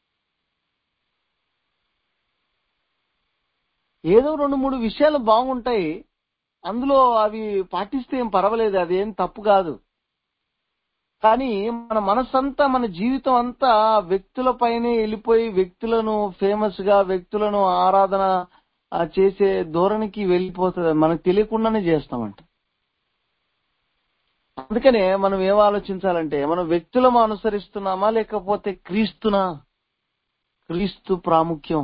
ఏదో రెండు మూడు విషయాలు బాగుంటాయి అందులో అవి పాటిస్తే ఏం పర్వాలేదు అదేం తప్పు కాదు కానీ మన మనసంతా మన జీవితం అంతా వ్యక్తుల పైనే వెళ్ళిపోయి వ్యక్తులను ఫేమస్ గా వ్యక్తులను ఆరాధన ఆ, చేసే ధోరణికి వెళ్ళిపోతుంది మనకు తెలియకుండానే చేస్తామంట అందుకనే మనం ఏం ఆలోచించాలంటే మనం వ్యక్తులను అనుసరిస్తున్నామా లేకపోతే క్రీస్తునా క్రీస్తు ప్రాముఖ్యం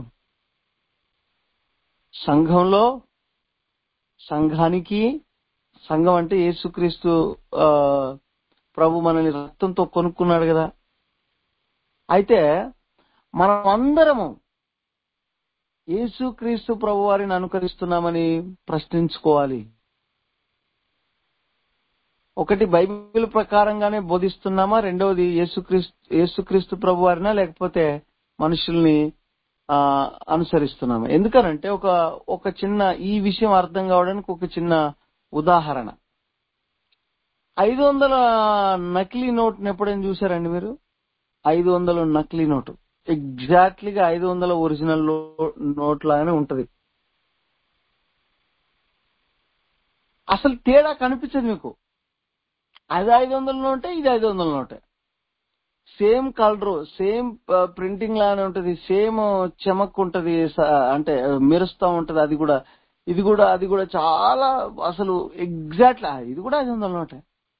సంఘంలో సంఘానికి సంఘం అంటే యేసుక్రీస్తు ఆ, ప్రభు మనల్ని రక్తంతో కొనుక్కున్నాడు కదా అయితే మనం అందరము యేసుక్రీస్తు ప్రభు వారిని అనుకరిస్తున్నామని ప్రశ్నించుకోవాలి ఒకటి బైబిల్ ప్రకారంగానే బోధిస్తున్నామా రెండవది యేసుక్రీస్తు యేసుక్రీస్తు ప్రభు వారినా లేకపోతే మనుషుల్ని ఆ, అనుసరిస్తున్నామా ఎందుకనంటే ఒక ఒక చిన్న ఈ విషయం అర్థం కావడానికి ఒక చిన్న ఉదాహరణ ఐదు వందల నకిలీ నోట్ని ఎప్పుడైనా చూసారండి మీరు ఐదు వందల నకిలీ నోటు ఎగ్జాక్ట్లీగా ఐదు వందల ఒరిజినల్ నోట్ లాగానే ఉంటది అసలు తేడా కనిపించదు మీకు అది ఐదు వందల నోటే ఇది ఐదు వందల నోటే సేమ్ కలర్ సేమ్ ప్రింటింగ్ లానే ఉంటది సేమ్ చెమక్ ఉంటది స- అంటే మెరుస్తా ఉంటది అది కూడా ఇది కూడా అది కూడా చాలా అసలు ఎగ్జాక్ట్ ఇది కూడా ఐదు వందల నోటే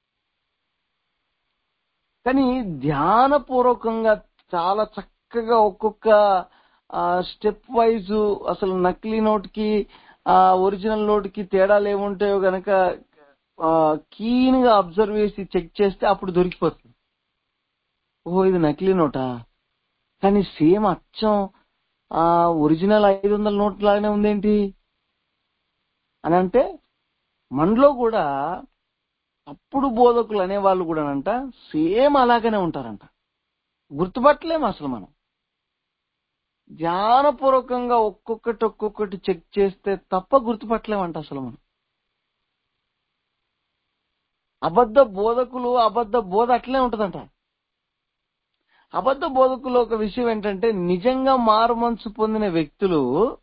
కానీ ధ్యానపూర్వకంగా చాలా చక్కగా ఒక్కొక్క స్టెప్ వైజ్ అసలు నకిలీ నోట్ కి ఒరిజినల్ నోట్ కి తేడాలు ఏముంటాయో గనక కీన్ గా అబ్జర్వ్ చేసి చెక్ చేస్తే అప్పుడు దొరికిపోతుంది ఓ ఇది నకిలీ నోటా కానీ సేమ్ అచ్చం ఆ ఒరిజినల్ ఐదు వందల నోట్ లాగానే ఉందేంటి అని అంటే మనలో కూడా అప్పుడు బోధకులు అనేవాళ్ళు కూడానంట సేమ్ అలాగనే ఉంటారంట గుర్తుపట్టలేము అసలు మనం ధ్యానపూర్వకంగా ఒక్కొక్కటి ఒక్కొక్కటి చెక్ చేస్తే తప్ప గుర్తుపట్టలేమంట అసలు మనం అబద్ధ బోధకులు అబద్ధ బోధ అట్లే ఉంటదంట అబద్ధ బోధకులు ఒక విషయం ఏంటంటే నిజంగా మారు మనసు పొందిన వ్యక్తులు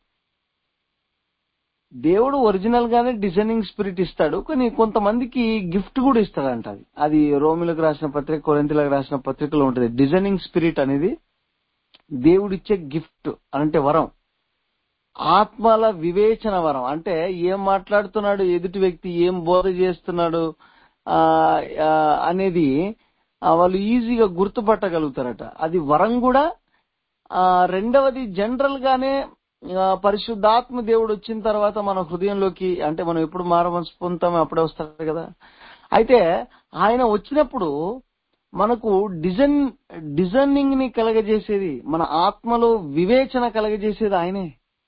దేవుడు ఒరిజినల్ గానే డిజైనింగ్ స్పిరిట్ ఇస్తాడు కానీ కొంతమందికి గిఫ్ట్ కూడా ఇస్తాడంట అది అది రోమిలకు రాసిన పత్రిక కొరింతలకు రాసిన పత్రికలో ఉంటుంది డిజైనింగ్ స్పిరిట్ అనేది దేవుడిచ్చే గిఫ్ట్ అంటే వరం ఆత్మల వివేచన వరం అంటే ఏం మాట్లాడుతున్నాడు ఎదుటి వ్యక్తి ఏం బోధ చేస్తున్నాడు ఆ, ఆ, అనేది ఆ, వాళ్ళు ఈజీగా గుర్తుపట్టగలుగుతారట అది వరం కూడా ఆ, రెండవది జనరల్ గానే ఆ, పరిశుద్ధాత్మ దేవుడు వచ్చిన తర్వాత మన హృదయంలోకి అంటే మనం ఎప్పుడు మారమనసు పొందుతామో అప్పుడే వస్తాడు కదా అయితే ఆయన వచ్చినప్పుడు మనకు డిజైన్ డిజైనింగ్ ని కలగజేసేది మన ఆత్మలో వివేచన కలగజేసేది ఆయనే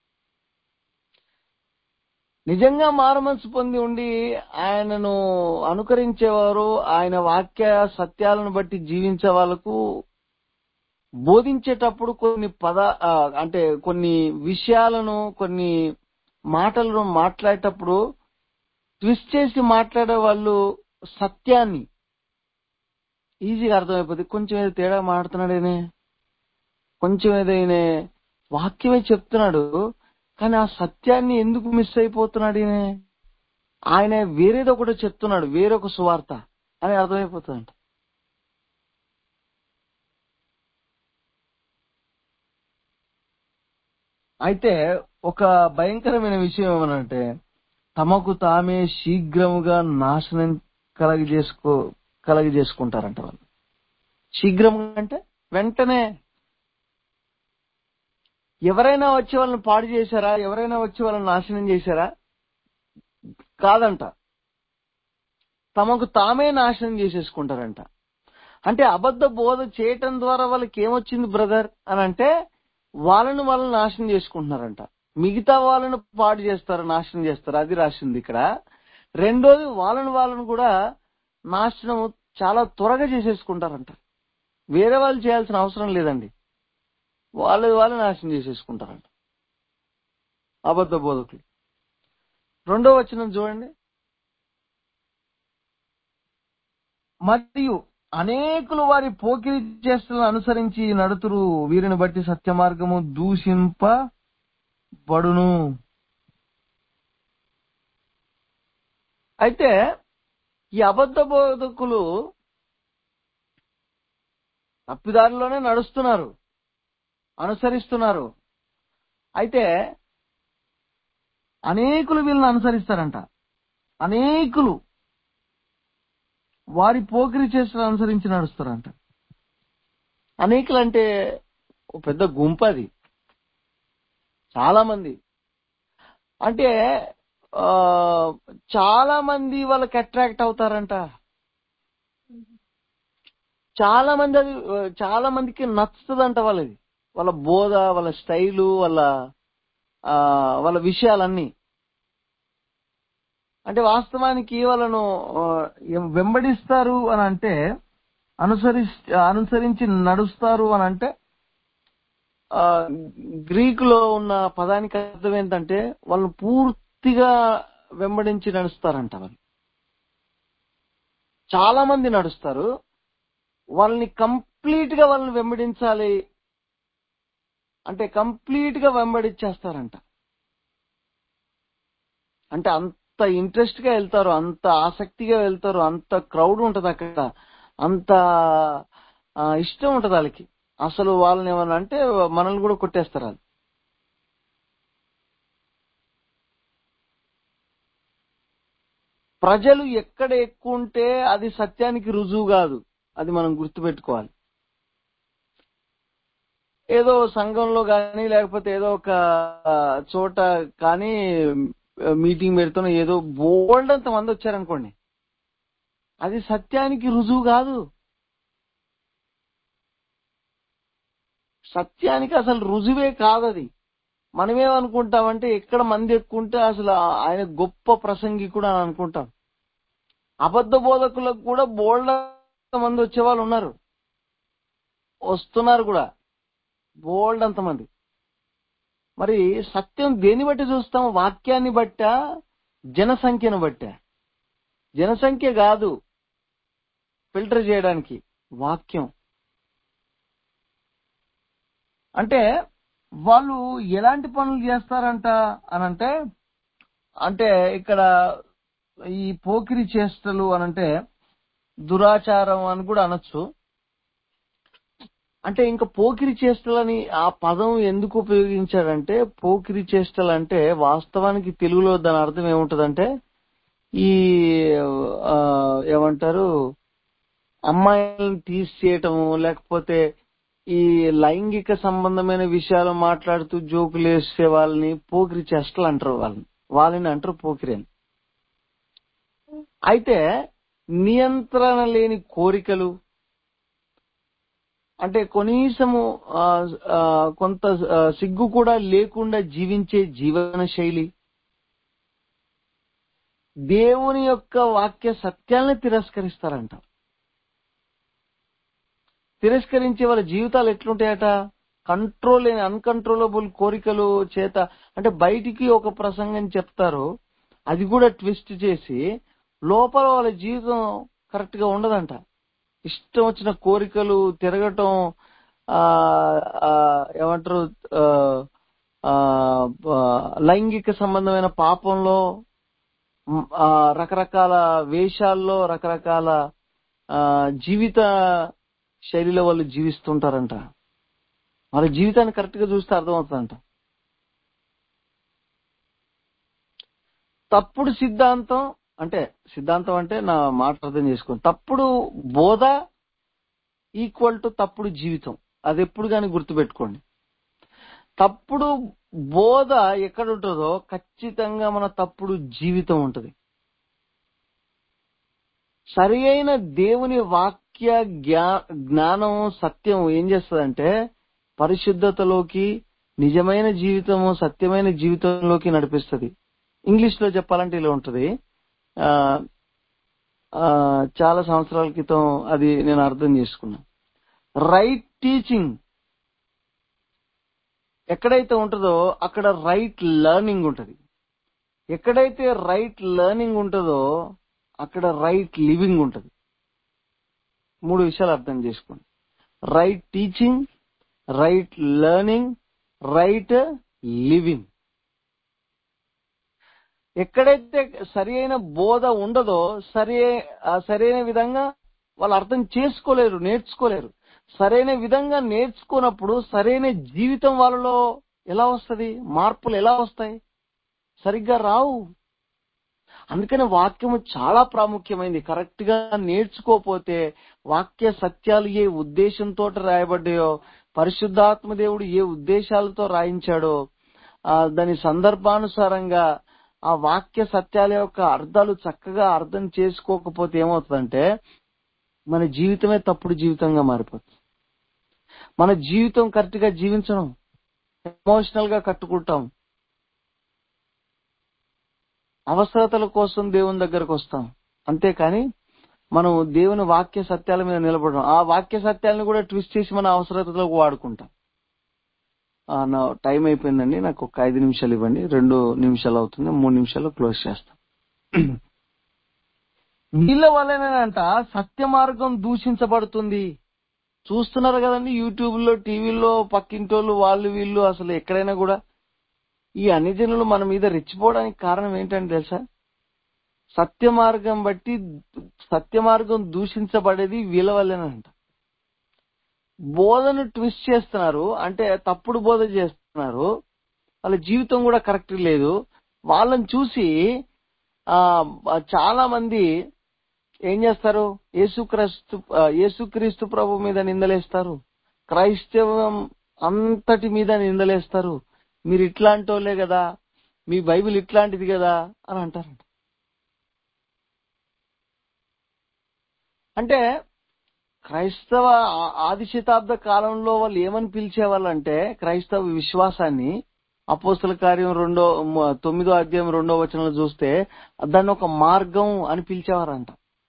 నిజంగా మారమనసు పొంది ఉండి ఆయనను అనుకరించేవారు ఆయన వాక్య సత్యాలను బట్టి జీవించే వాళ్ళకు బోధించేటప్పుడు కొన్ని పద ఆ, అంటే కొన్ని విషయాలను కొన్ని మాటలను మాట్లాడేటప్పుడు ట్విస్ట్ చేసి మాట్లాడే వాళ్ళు సత్యాన్ని ఈజీగా అర్థమైపోతుంది కొంచెం ఏదో తేడా మాట్లాడుతున్నాడేనే కొంచెం ఏదైనా వాక్యమే చెప్తున్నాడు కానీ ఆ సత్యాన్ని ఎందుకు మిస్ అయిపోతున్నాడు ఈయన ఆయన వేరేదో ఒకటి చెప్తున్నాడు వేరొక సువార్త అని అర్థమైపోతుందంట అయితే ఒక భయంకరమైన విషయం ఏమనంటే తమకు తామే శీఘ్రముగా నాశనం కలగజేసుకో కలగజేసుకుంటారంట వాళ్ళు శీఘ్రంగా అంటే వెంటనే ఎవరైనా వచ్చి వాళ్ళని పాడు చేశారా ఎవరైనా వచ్చి వాళ్ళని నాశనం చేశారా కాదంట తమకు తామే నాశనం చేసేసుకుంటారంట అంటే అబద్ధ బోధ చేయటం ద్వారా వాళ్ళకి ఏమొచ్చింది బ్రదర్ అని అంటే వాళ్ళని వాళ్ళని నాశనం చేసుకుంటున్నారంట మిగతా వాళ్ళని పాడు చేస్తారు నాశనం చేస్తారు అది రాసింది ఇక్కడ రెండోది వాళ్ళని వాళ్ళని కూడా నాశనం చాలా త్వరగా చేసేసుకుంటారంట వేరే వాళ్ళు చేయాల్సిన అవసరం లేదండి వాళ్ళది వాళ్ళు నాశనం చేసేసుకుంటారంట అబద్ధ బోధకులు రెండో వచనం చూడండి మరియు అనేకులు వారి పోకిరి చేష్టలను అనుసరించి నడుతురు వీరిని బట్టి సత్య మార్గము దూషింపబడును అయితే ఈ అబద్ధ బోధకులు తప్పిదారిలోనే నడుస్తున్నారు అనుసరిస్తున్నారు అయితే అనేకులు వీళ్ళని అనుసరిస్తారంట అనేకులు వారి పోకిరి చేష్టలు అనుసరించి నడుస్తారంట అనేకులు అంటే ఓ పెద్ద గుంపు అది చాలా మంది అంటే ఆ, చాలా మంది వాళ్ళకి అట్రాక్ట్ అవుతారంట చాలా మంది అది ఆ, చాలా మందికి నచ్చుతుందంట వాళ్ళది వాళ్ళ బోధ వాళ్ళ స్టైలు వాళ్ళ ఆ, వాళ్ళ విషయాలన్నీ అంటే వాస్తవానికి వాళ్ళను ఆ, ఎం- వెంబడిస్తారు అని అంటే అనుసరి అనుసరించి నడుస్తారు అని అంటే ఆ, గ్రీకులో ఉన్న పదానికి అర్థం ఏంటంటే వాళ్ళు పూర్తిగా వెంబడించి నడుస్తారంట వాళ్ళు చాలా మంది నడుస్తారు వాళ్ళని కంప్లీట్ గా వాళ్ళని వెంబడించాలి అంటే కంప్లీట్ గా వెంబడించేస్తారంట అంటే అంత ఇంట్రెస్ట్ గా వెళ్తారు అంత ఆసక్తిగా వెళ్తారు అంత క్రౌడ్ ఉంటది అక్కడ అంత ఆ, ఇష్టం ఉంటది వాళ్ళకి అసలు వాళ్ళని ఏమన్నా అంటే మనల్ని కూడా కొట్టేస్తారు వాళ్ళు ప్రజలు ఎక్కడ ఎక్కువ ఉంటే అది సత్యానికి రుజువు కాదు అది మనం గుర్తుపెట్టుకోవాలి ఏదో సంఘంలో కానీ లేకపోతే ఏదో ఒక ఆ, చోట కానీ మీటింగ్ పెడుతున్న ఏదో బోల్డ్ అంత మంది వచ్చారనుకోండి అది సత్యానికి రుజువు కాదు సత్యానికి అసలు రుజువే కాదు అది మనమేమనుకుంటామంటే ఎక్కడ మంది ఎక్కువ ఉంటే అసలు ఆ- ఆయన గొప్ప ప్రసంగికుడు అని అనుకుంటాం అబద్ధ బోధకులకు కూడా బోల్డ్ మంది వచ్చేవాళ్ళు ఉన్నారు వస్తున్నారు కూడా బోల్డ్ అంతమంది మరి సత్యం దేని బట్టి చూస్తాం వాక్యాన్ని బట్టా జనసంఖ్యను బట్టా జనసంఖ్య కాదు ఫిల్టర్ చేయడానికి వాక్యం అంటే వాళ్ళు ఎలాంటి పనులు చేస్తారంట అని అంటే అంటే ఇక్కడ ఈ పోకిరి చేష్టలు అని అంటే దురాచారం అని కూడా అనొచ్చు అంటే ఇంకా పోకిరి చేష్టలని ఆ పదం ఎందుకు ఉపయోగించాడంటే పోకిరి చేష్టలు అంటే వాస్తవానికి తెలుగులో దాని అర్థం ఏముంటదంటే ఈ ఆ, ఏమంటారు అమ్మాయిలను తీసేయటము లేకపోతే ఈ లైంగిక సంబంధమైన విషయాలు మాట్లాడుతూ జోకులు వేసే వాళ్ళని పోకిరి చేష్టలు అంటారు వాళ్ళని వాళ్ళని అంటారు పోకిరి అని అయితే నియంత్రణ లేని కోరికలు అంటే కనీసము ఆ, ఆ, కొంత ఆ, సిగ్గు కూడా లేకుండా జీవించే జీవన శైలి దేవుని యొక్క వాక్య సత్యాల్ని తిరస్కరిస్తారంట తిరస్కరించే వాళ్ళ జీవితాలు ఎట్లుంటాయట కంట్రోల్ లేని అన్కంట్రోలబుల్ కోరికలు చేత అంటే బయటికి ఒక ప్రసంగం చెప్తారు అది కూడా ట్విస్ట్ చేసి లోపల వాళ్ళ జీవితం కరెక్ట్ గా ఉండదంట ఇష్టం వచ్చిన కోరికలు తిరగటం ఆ ఆ, ఏమంటారు ఆ, ఆ, ఆ, లైంగిక సంబంధమైన పాపంలో మ్, ఆ, రకరకాల వేషాల్లో రకరకాల ఆ, జీవిత శైలిలో వాళ్ళు జీవిస్తుంటారంట వాళ్ళ జీవితాన్ని కరెక్ట్ గా చూస్తే అర్థమవుతుందంట తప్పుడు సిద్ధాంతం అంటే సిద్ధాంతం అంటే నా మాట అర్థం చేసుకోండి తప్పుడు బోధ ఈక్వల్ టు తప్పుడు జీవితం అది ఎప్పుడు కానీ గుర్తుపెట్టుకోండి తప్పుడు బోధ ఎక్కడ ఉంటుందో ఖచ్చితంగా మన తప్పుడు జీవితం ఉంటుంది సరి అయిన దేవుని వాక్య జ్ఞా- జ్ఞానం సత్యం ఏం చేస్తుందంటే పరిశుద్ధతలోకి నిజమైన జీవితము సత్యమైన జీవితంలోకి నడిపిస్తుంది ఇంగ్లీష్ లో చెప్పాలంటే ఇలా ఉంటది ఆ, ఆ, చాలా సంవత్సరాల క్రితం అది నేను అర్థం చేసుకున్నా రైట్ టీచింగ్ ఎక్కడైతే ఉంటుందో అక్కడ రైట్ లెర్నింగ్ ఉంటది ఎక్కడైతే రైట్ లెర్నింగ్ ఉంటుందో అక్కడ రైట్ లివింగ్ ఉంటది మూడు విషయాలు అర్థం చేసుకోండి right teaching right learning right living ఎక్కడైతే సరి అయిన బోధ ఉండదో సరి ఆ సరైన విధంగా వాళ్ళు అర్థం చేసుకోలేరు నేర్చుకోలేరు సరైన విధంగా నేర్చుకున్నప్పుడు సరైన జీవితం వాళ్ళలో ఎలా వస్తది మార్పులు ఎలా వస్తాయి సరిగ్గా రావు అందుకని వాక్యము చాలా ప్రాముఖ్యమైంది కరెక్ట్ గా నేర్చుకోపోతే వాక్య సత్యాలు ఏ ఉద్దేశంతో రాయబడ్డాయో పరిశుద్ధాత్మ దేవుడు ఏ ఉద్దేశాలతో రాయించాడో ఆ దాని సందర్భానుసారంగా ఆ వాక్య సత్యాల యొక్క అర్థాలు చక్కగా అర్థం చేసుకోకపోతే ఏమవుతుందంటే మన జీవితమే తప్పుడు జీవితంగా మారిపోతుంది మన జీవితం కరెక్ట్ గా జీవించడం ఎమోషనల్ గా కట్టుకుంటాం అవసరతల కోసం దేవుని దగ్గరకు వస్తాం అంతేకాని మనం దేవుని వాక్య సత్యాల మీద నిలబడడం ఆ వాక్య సత్యాలను కూడా ట్విస్ట్ చేసి మన అవసరతలకు వాడుకుంటాం ఆ, నా టైం అయిపోయిందండి నాకు ఒక ఐదు నిమిషాలు ఇవ్వండి రెండు నిమిషాలు అవుతుంది మూడు నిమిషాలు క్లోజ్ చేస్తాం వీళ్ళ వల్లనేనంట సత్య మార్గం దూషించబడుతుంది చూస్తున్నారు కదండి యూట్యూబ్ లో టీవీలో పక్కింటోళ్ళు వాళ్ళు వీళ్ళు అసలు ఎక్కడైనా కూడా ఈ అన్ని జనులు మన మీద రెచ్చిపోవడానికి కారణం ఏంటంటే తెలుసా సత్య మార్గం బట్టి సత్య మార్గం దూషించబడేది వీళ్ళ వల్లేనంట బోధను ట్విస్ట్ చేస్తున్నారు అంటే తప్పుడు బోధ చేస్తున్నారు వాళ్ళ జీవితం కూడా కరెక్ట్ లేదు వాళ్ళని చూసి ఆ చాలా మంది ఏం చేస్తారు యేసుక్రీస్తు ఆ, యేసుక్రీస్తు ప్రభు మీద నిందలేస్తారు క్రైస్తవం అంతటి మీద నిందలేస్తారు మీరు ఇట్లాంటి వాళ్ళే కదా మీ బైబిల్ ఇట్లాంటిది కదా అని అంటారంట అంటే క్రైస్తవ ఆ- ఆది శతాబ్ద కాలంలో వాళ్ళు ఏమని పిలిచేవాళ్ళంటే క్రైస్తవ విశ్వాసాన్ని అపోస్తుల కార్యం రెండో మ- తొమ్మిదో అధ్యాయం రెండో వచనంలో చూస్తే దాన్ని ఒక మార్గం అని పిలిచేవారంట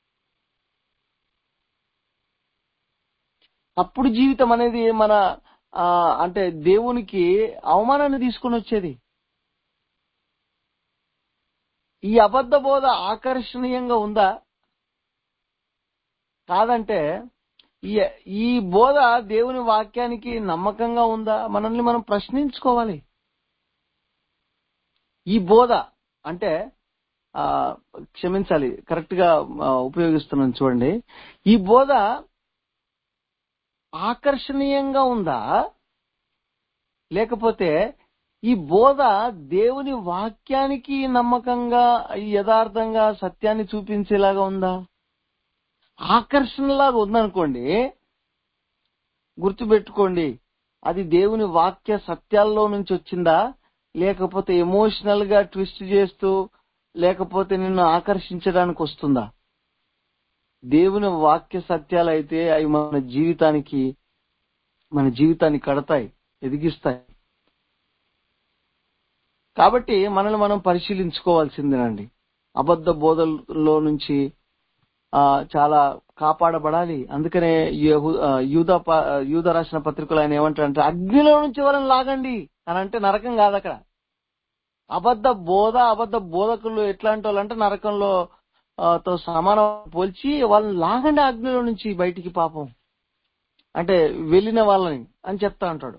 అప్పుడు జీవితం అనేది మన ఆ, అంటే దేవునికి అవమానాన్ని తీసుకొని వచ్చేది ఈ అబద్ధ బోధ ఆకర్షణీయంగా ఉందా కాదంటే ఈ ఈ బోధ దేవుని వాక్యానికి నమ్మకంగా ఉందా మనల్ని మనం ప్రశ్నించుకోవాలి ఈ బోధ అంటే ఆ క్షమించాలి కరెక్ట్ గా ఆ, ఉపయోగిస్తున్నాను చూడండి ఈ బోధ ఆకర్షణీయంగా ఉందా లేకపోతే ఈ బోధ దేవుని వాక్యానికి నమ్మకంగా యథార్థంగా సత్యాన్ని చూపించేలాగా ఉందా ఆకర్షణలాగా ఉందనుకోండి గుర్తుపెట్టుకోండి అది దేవుని వాక్య సత్యాల్లో నుంచి వచ్చిందా లేకపోతే ఎమోషనల్ గా ట్విస్ట్ చేస్తూ లేకపోతే నిన్ను ఆకర్షించడానికి వస్తుందా దేవుని వాక్య సత్యాలు అయితే అవి మన జీవితానికి మన జీవితాన్ని కడతాయి ఎదిగిస్తాయి కాబట్టి మనల్ని మనం పరిశీలించుకోవాల్సిందేనండి అబద్ధ బోధల్లో నుంచి ఆ చాలా కాపాడబడాలి అందుకనే యెహూ- ఆ, యూద ప- యూద రాసిన పత్రికలు ఆయన ఏమంటారంటే అగ్నిలో నుంచి వాళ్ళని లాగండి అని అంటే నరకం కాదు అక్కడ అబద్ధ బోధ అబద్ధ బోధకులు ఎట్లాంటి వాళ్ళు అంటే నరకంలో ఆ, తో సమానం పోల్చి వాళ్ళని లాగండి అగ్నిలో నుంచి బయటికి పాపం అంటే వెళ్ళిన వాళ్ళని అని చెప్తా అంటాడు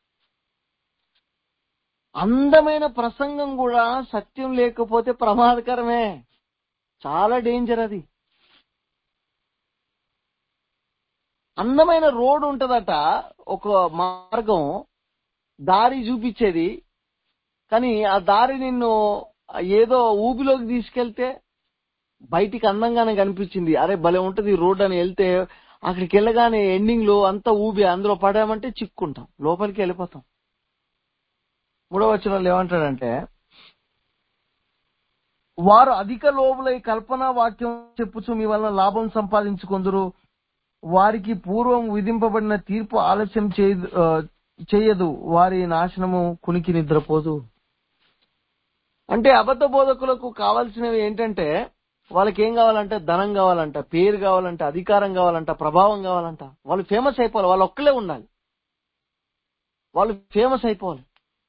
అందమైన ప్రసంగం కూడా సత్యం లేకపోతే ప్రమాదకరమే చాలా డేంజర్ అది అందమైన రోడ్ ఉంటదట ఒక మార్గం దారి చూపించేది కానీ ఆ దారి నిన్ను ఏదో ఊబిలోకి తీసుకెళ్తే బయటికి అందంగానే కనిపించింది అరే భలే ఉంటది రోడ్ అని వెళ్తే అక్కడికి వెళ్ళగానే ఎండింగ్ లో అంతా ఊబి అందులో పడామంటే చిక్కుంటాం లోపలికి వెళ్ళిపోతాం మూడవ వచనంలో ఏమంటాడంటే వారు అధిక లోబులై కల్పన వాక్యం చెప్పుచు మీ వలన లాభం సంపాదించుకొందురు వారికి పూర్వం విధింపబడిన తీర్పు ఆలస్యం చేయదు ఆ, చేయదు వారి నాశనము కునికి నిద్రపోదు అంటే అబద్ధ బోధకులకు కావాల్సినవి ఏంటంటే వాళ్ళకి ఏం కావాలంటే ధనం కావాలంట పేరు కావాలంట అధికారం కావాలంట ప్రభావం కావాలంట వాళ్ళు ఫేమస్ అయిపోవాలి వాళ్ళు ఒక్కలే ఉండాలి వాళ్ళు ఫేమస్ అయిపోవాలి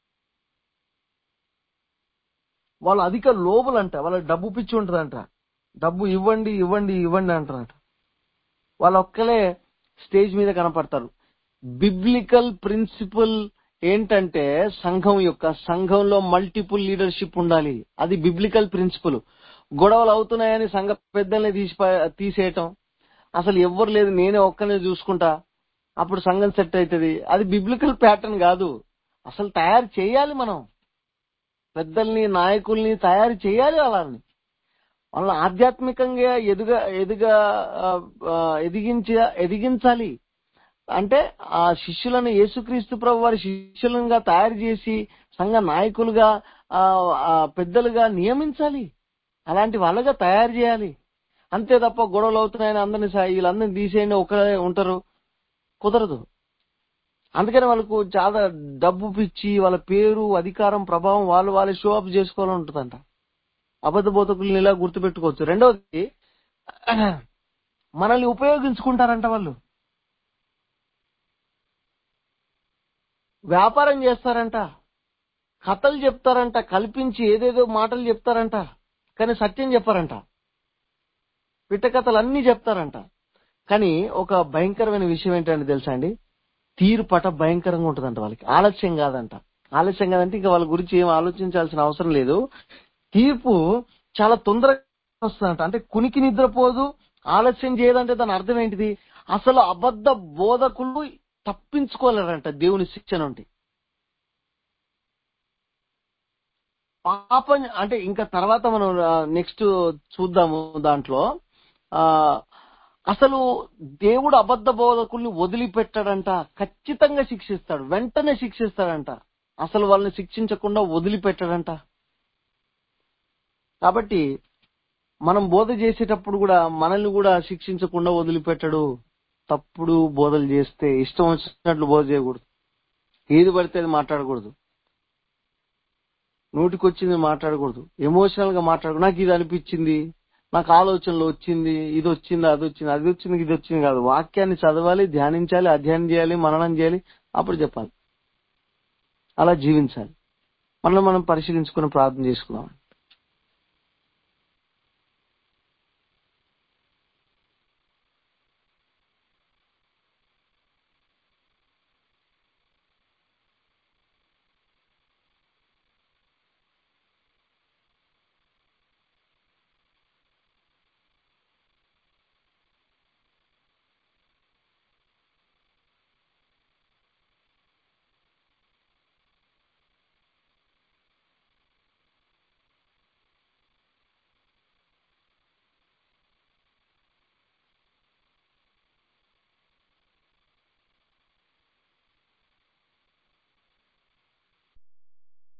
వాళ్ళు అధిక లోబులంట వాళ్ళకి డబ్బు పిచ్చి ఉంటుందంట డబ్బు ఇవ్వండి ఇవ్వండి ఇవ్వండి అంటారంట వాళ్ళు ఒక్కలే స్టేజ్ మీద కనపడతారు బిబ్లికల్ ప్రిన్సిపల్ ఏంటంటే సంఘం యొక్క సంఘంలో మల్టిపుల్ లీడర్షిప్ ఉండాలి అది బిబ్లికల్ ప్రిన్సిపల్ గొడవలు అవుతున్నాయని సంఘ పెద్దల్ని తీసి తీసేయటం అసలు ఎవ్వరు లేదు నేనే ఒక్కనే చూసుకుంటా అప్పుడు సంఘం సెట్ అవుతుంది అది బిబ్లికల్ ప్యాటర్న్ కాదు అసలు తయారు చేయాలి మనం పెద్దల్ని నాయకుల్ని తయారు చేయాలి వాళ్ళని వాళ్ళని ఆధ్యాత్మికంగా ఎదుగ ఎదుగా ఆ, ఆ, ఎదిగించ ఎదిగించాలి అంటే ఆ శిష్యులను యేసుక్రీస్తు ప్రభు వారి శిష్యులుగా తయారు చేసి సంఘ నాయకులుగా ఆ, ఆ, పెద్దలుగా నియమించాలి అలాంటి వాళ్ళగా తయారు చేయాలి అంతే తప్ప గొడవలు అవుతున్నాయని అందరిని సా- వీళ్ళందరిని తీసేయండి ఒకరే ఉంటారు కుదరదు అందుకని వాళ్ళకు చాలా డబ్బు పిచ్చి వాళ్ళ పేరు అధికారం ప్రభావం వాళ్ళు వాళ్ళు షో అప్ చేసుకోవాలని ఉంటుందంట అబద్ధ బోధకుల్ని ఇలా గుర్తుపెట్టుకోవచ్చు రెండవది మనల్ని ఉపయోగించుకుంటారంట వాళ్ళు వ్యాపారం చేస్తారంట కథలు చెప్తారంట కల్పించి ఏదేదో మాటలు చెప్తారంట కానీ సత్యం చెప్పారంట పిట్ట కథలు అన్ని చెప్తారంట కానీ ఒక భయంకరమైన విషయం ఏంటంటే తెలుసా అండి తీరు పట భయంకరంగా ఉంటుందంట వాళ్ళకి ఆలస్యం కాదంట ఆలస్యం కాదంటే ఇంకా వాళ్ళ గురించి ఏం ఆలోచించాల్సిన అవసరం లేదు తీర్పు చాలా తొందరగా వస్తుందంట అంటే కునికి నిద్రపోదు ఆలస్యం చేయదంటే దాని అర్థం ఏంటిది అసలు అబద్ధ బోధకులు తప్పించుకోలేరంట దేవుని శిక్ష నుండి పాపం అంటే ఇంకా తర్వాత మనం నెక్స్ట్ చూద్దాము దాంట్లో ఆ అసలు దేవుడు అబద్ధ బోధకుల్ని వదిలిపెట్టాడంట ఖచ్చితంగా శిక్షిస్తాడు వెంటనే శిక్షిస్తాడంట అసలు వాళ్ళని శిక్షించకుండా వదిలిపెట్టాడంట కాబట్టి మనం బోధ చేసేటప్పుడు కూడా మనల్ని కూడా శిక్షించకుండా వదిలిపెట్టడు తప్పుడు బోధలు చేస్తే ఇష్టం వచ్చినట్లు బోధ చేయకూడదు ఏది పడితే అది మాట్లాడకూడదు నోటికొచ్చింది మాట్లాడకూడదు ఎమోషనల్ గా మాట్లాడకూడదు నాకు ఇది అనిపించింది నాకు ఆలోచనలు వచ్చింది ఇది వచ్చింది అది వచ్చింది అది వచ్చింది ఇది వచ్చింది కాదు వాక్యాన్ని చదవాలి ధ్యానించాలి అధ్యయనం చేయాలి మననం చేయాలి అప్పుడు చెప్పాలి అలా జీవించాలి మనల్ని మనం పరిశీలించుకుని ప్రార్థన చేసుకుందాం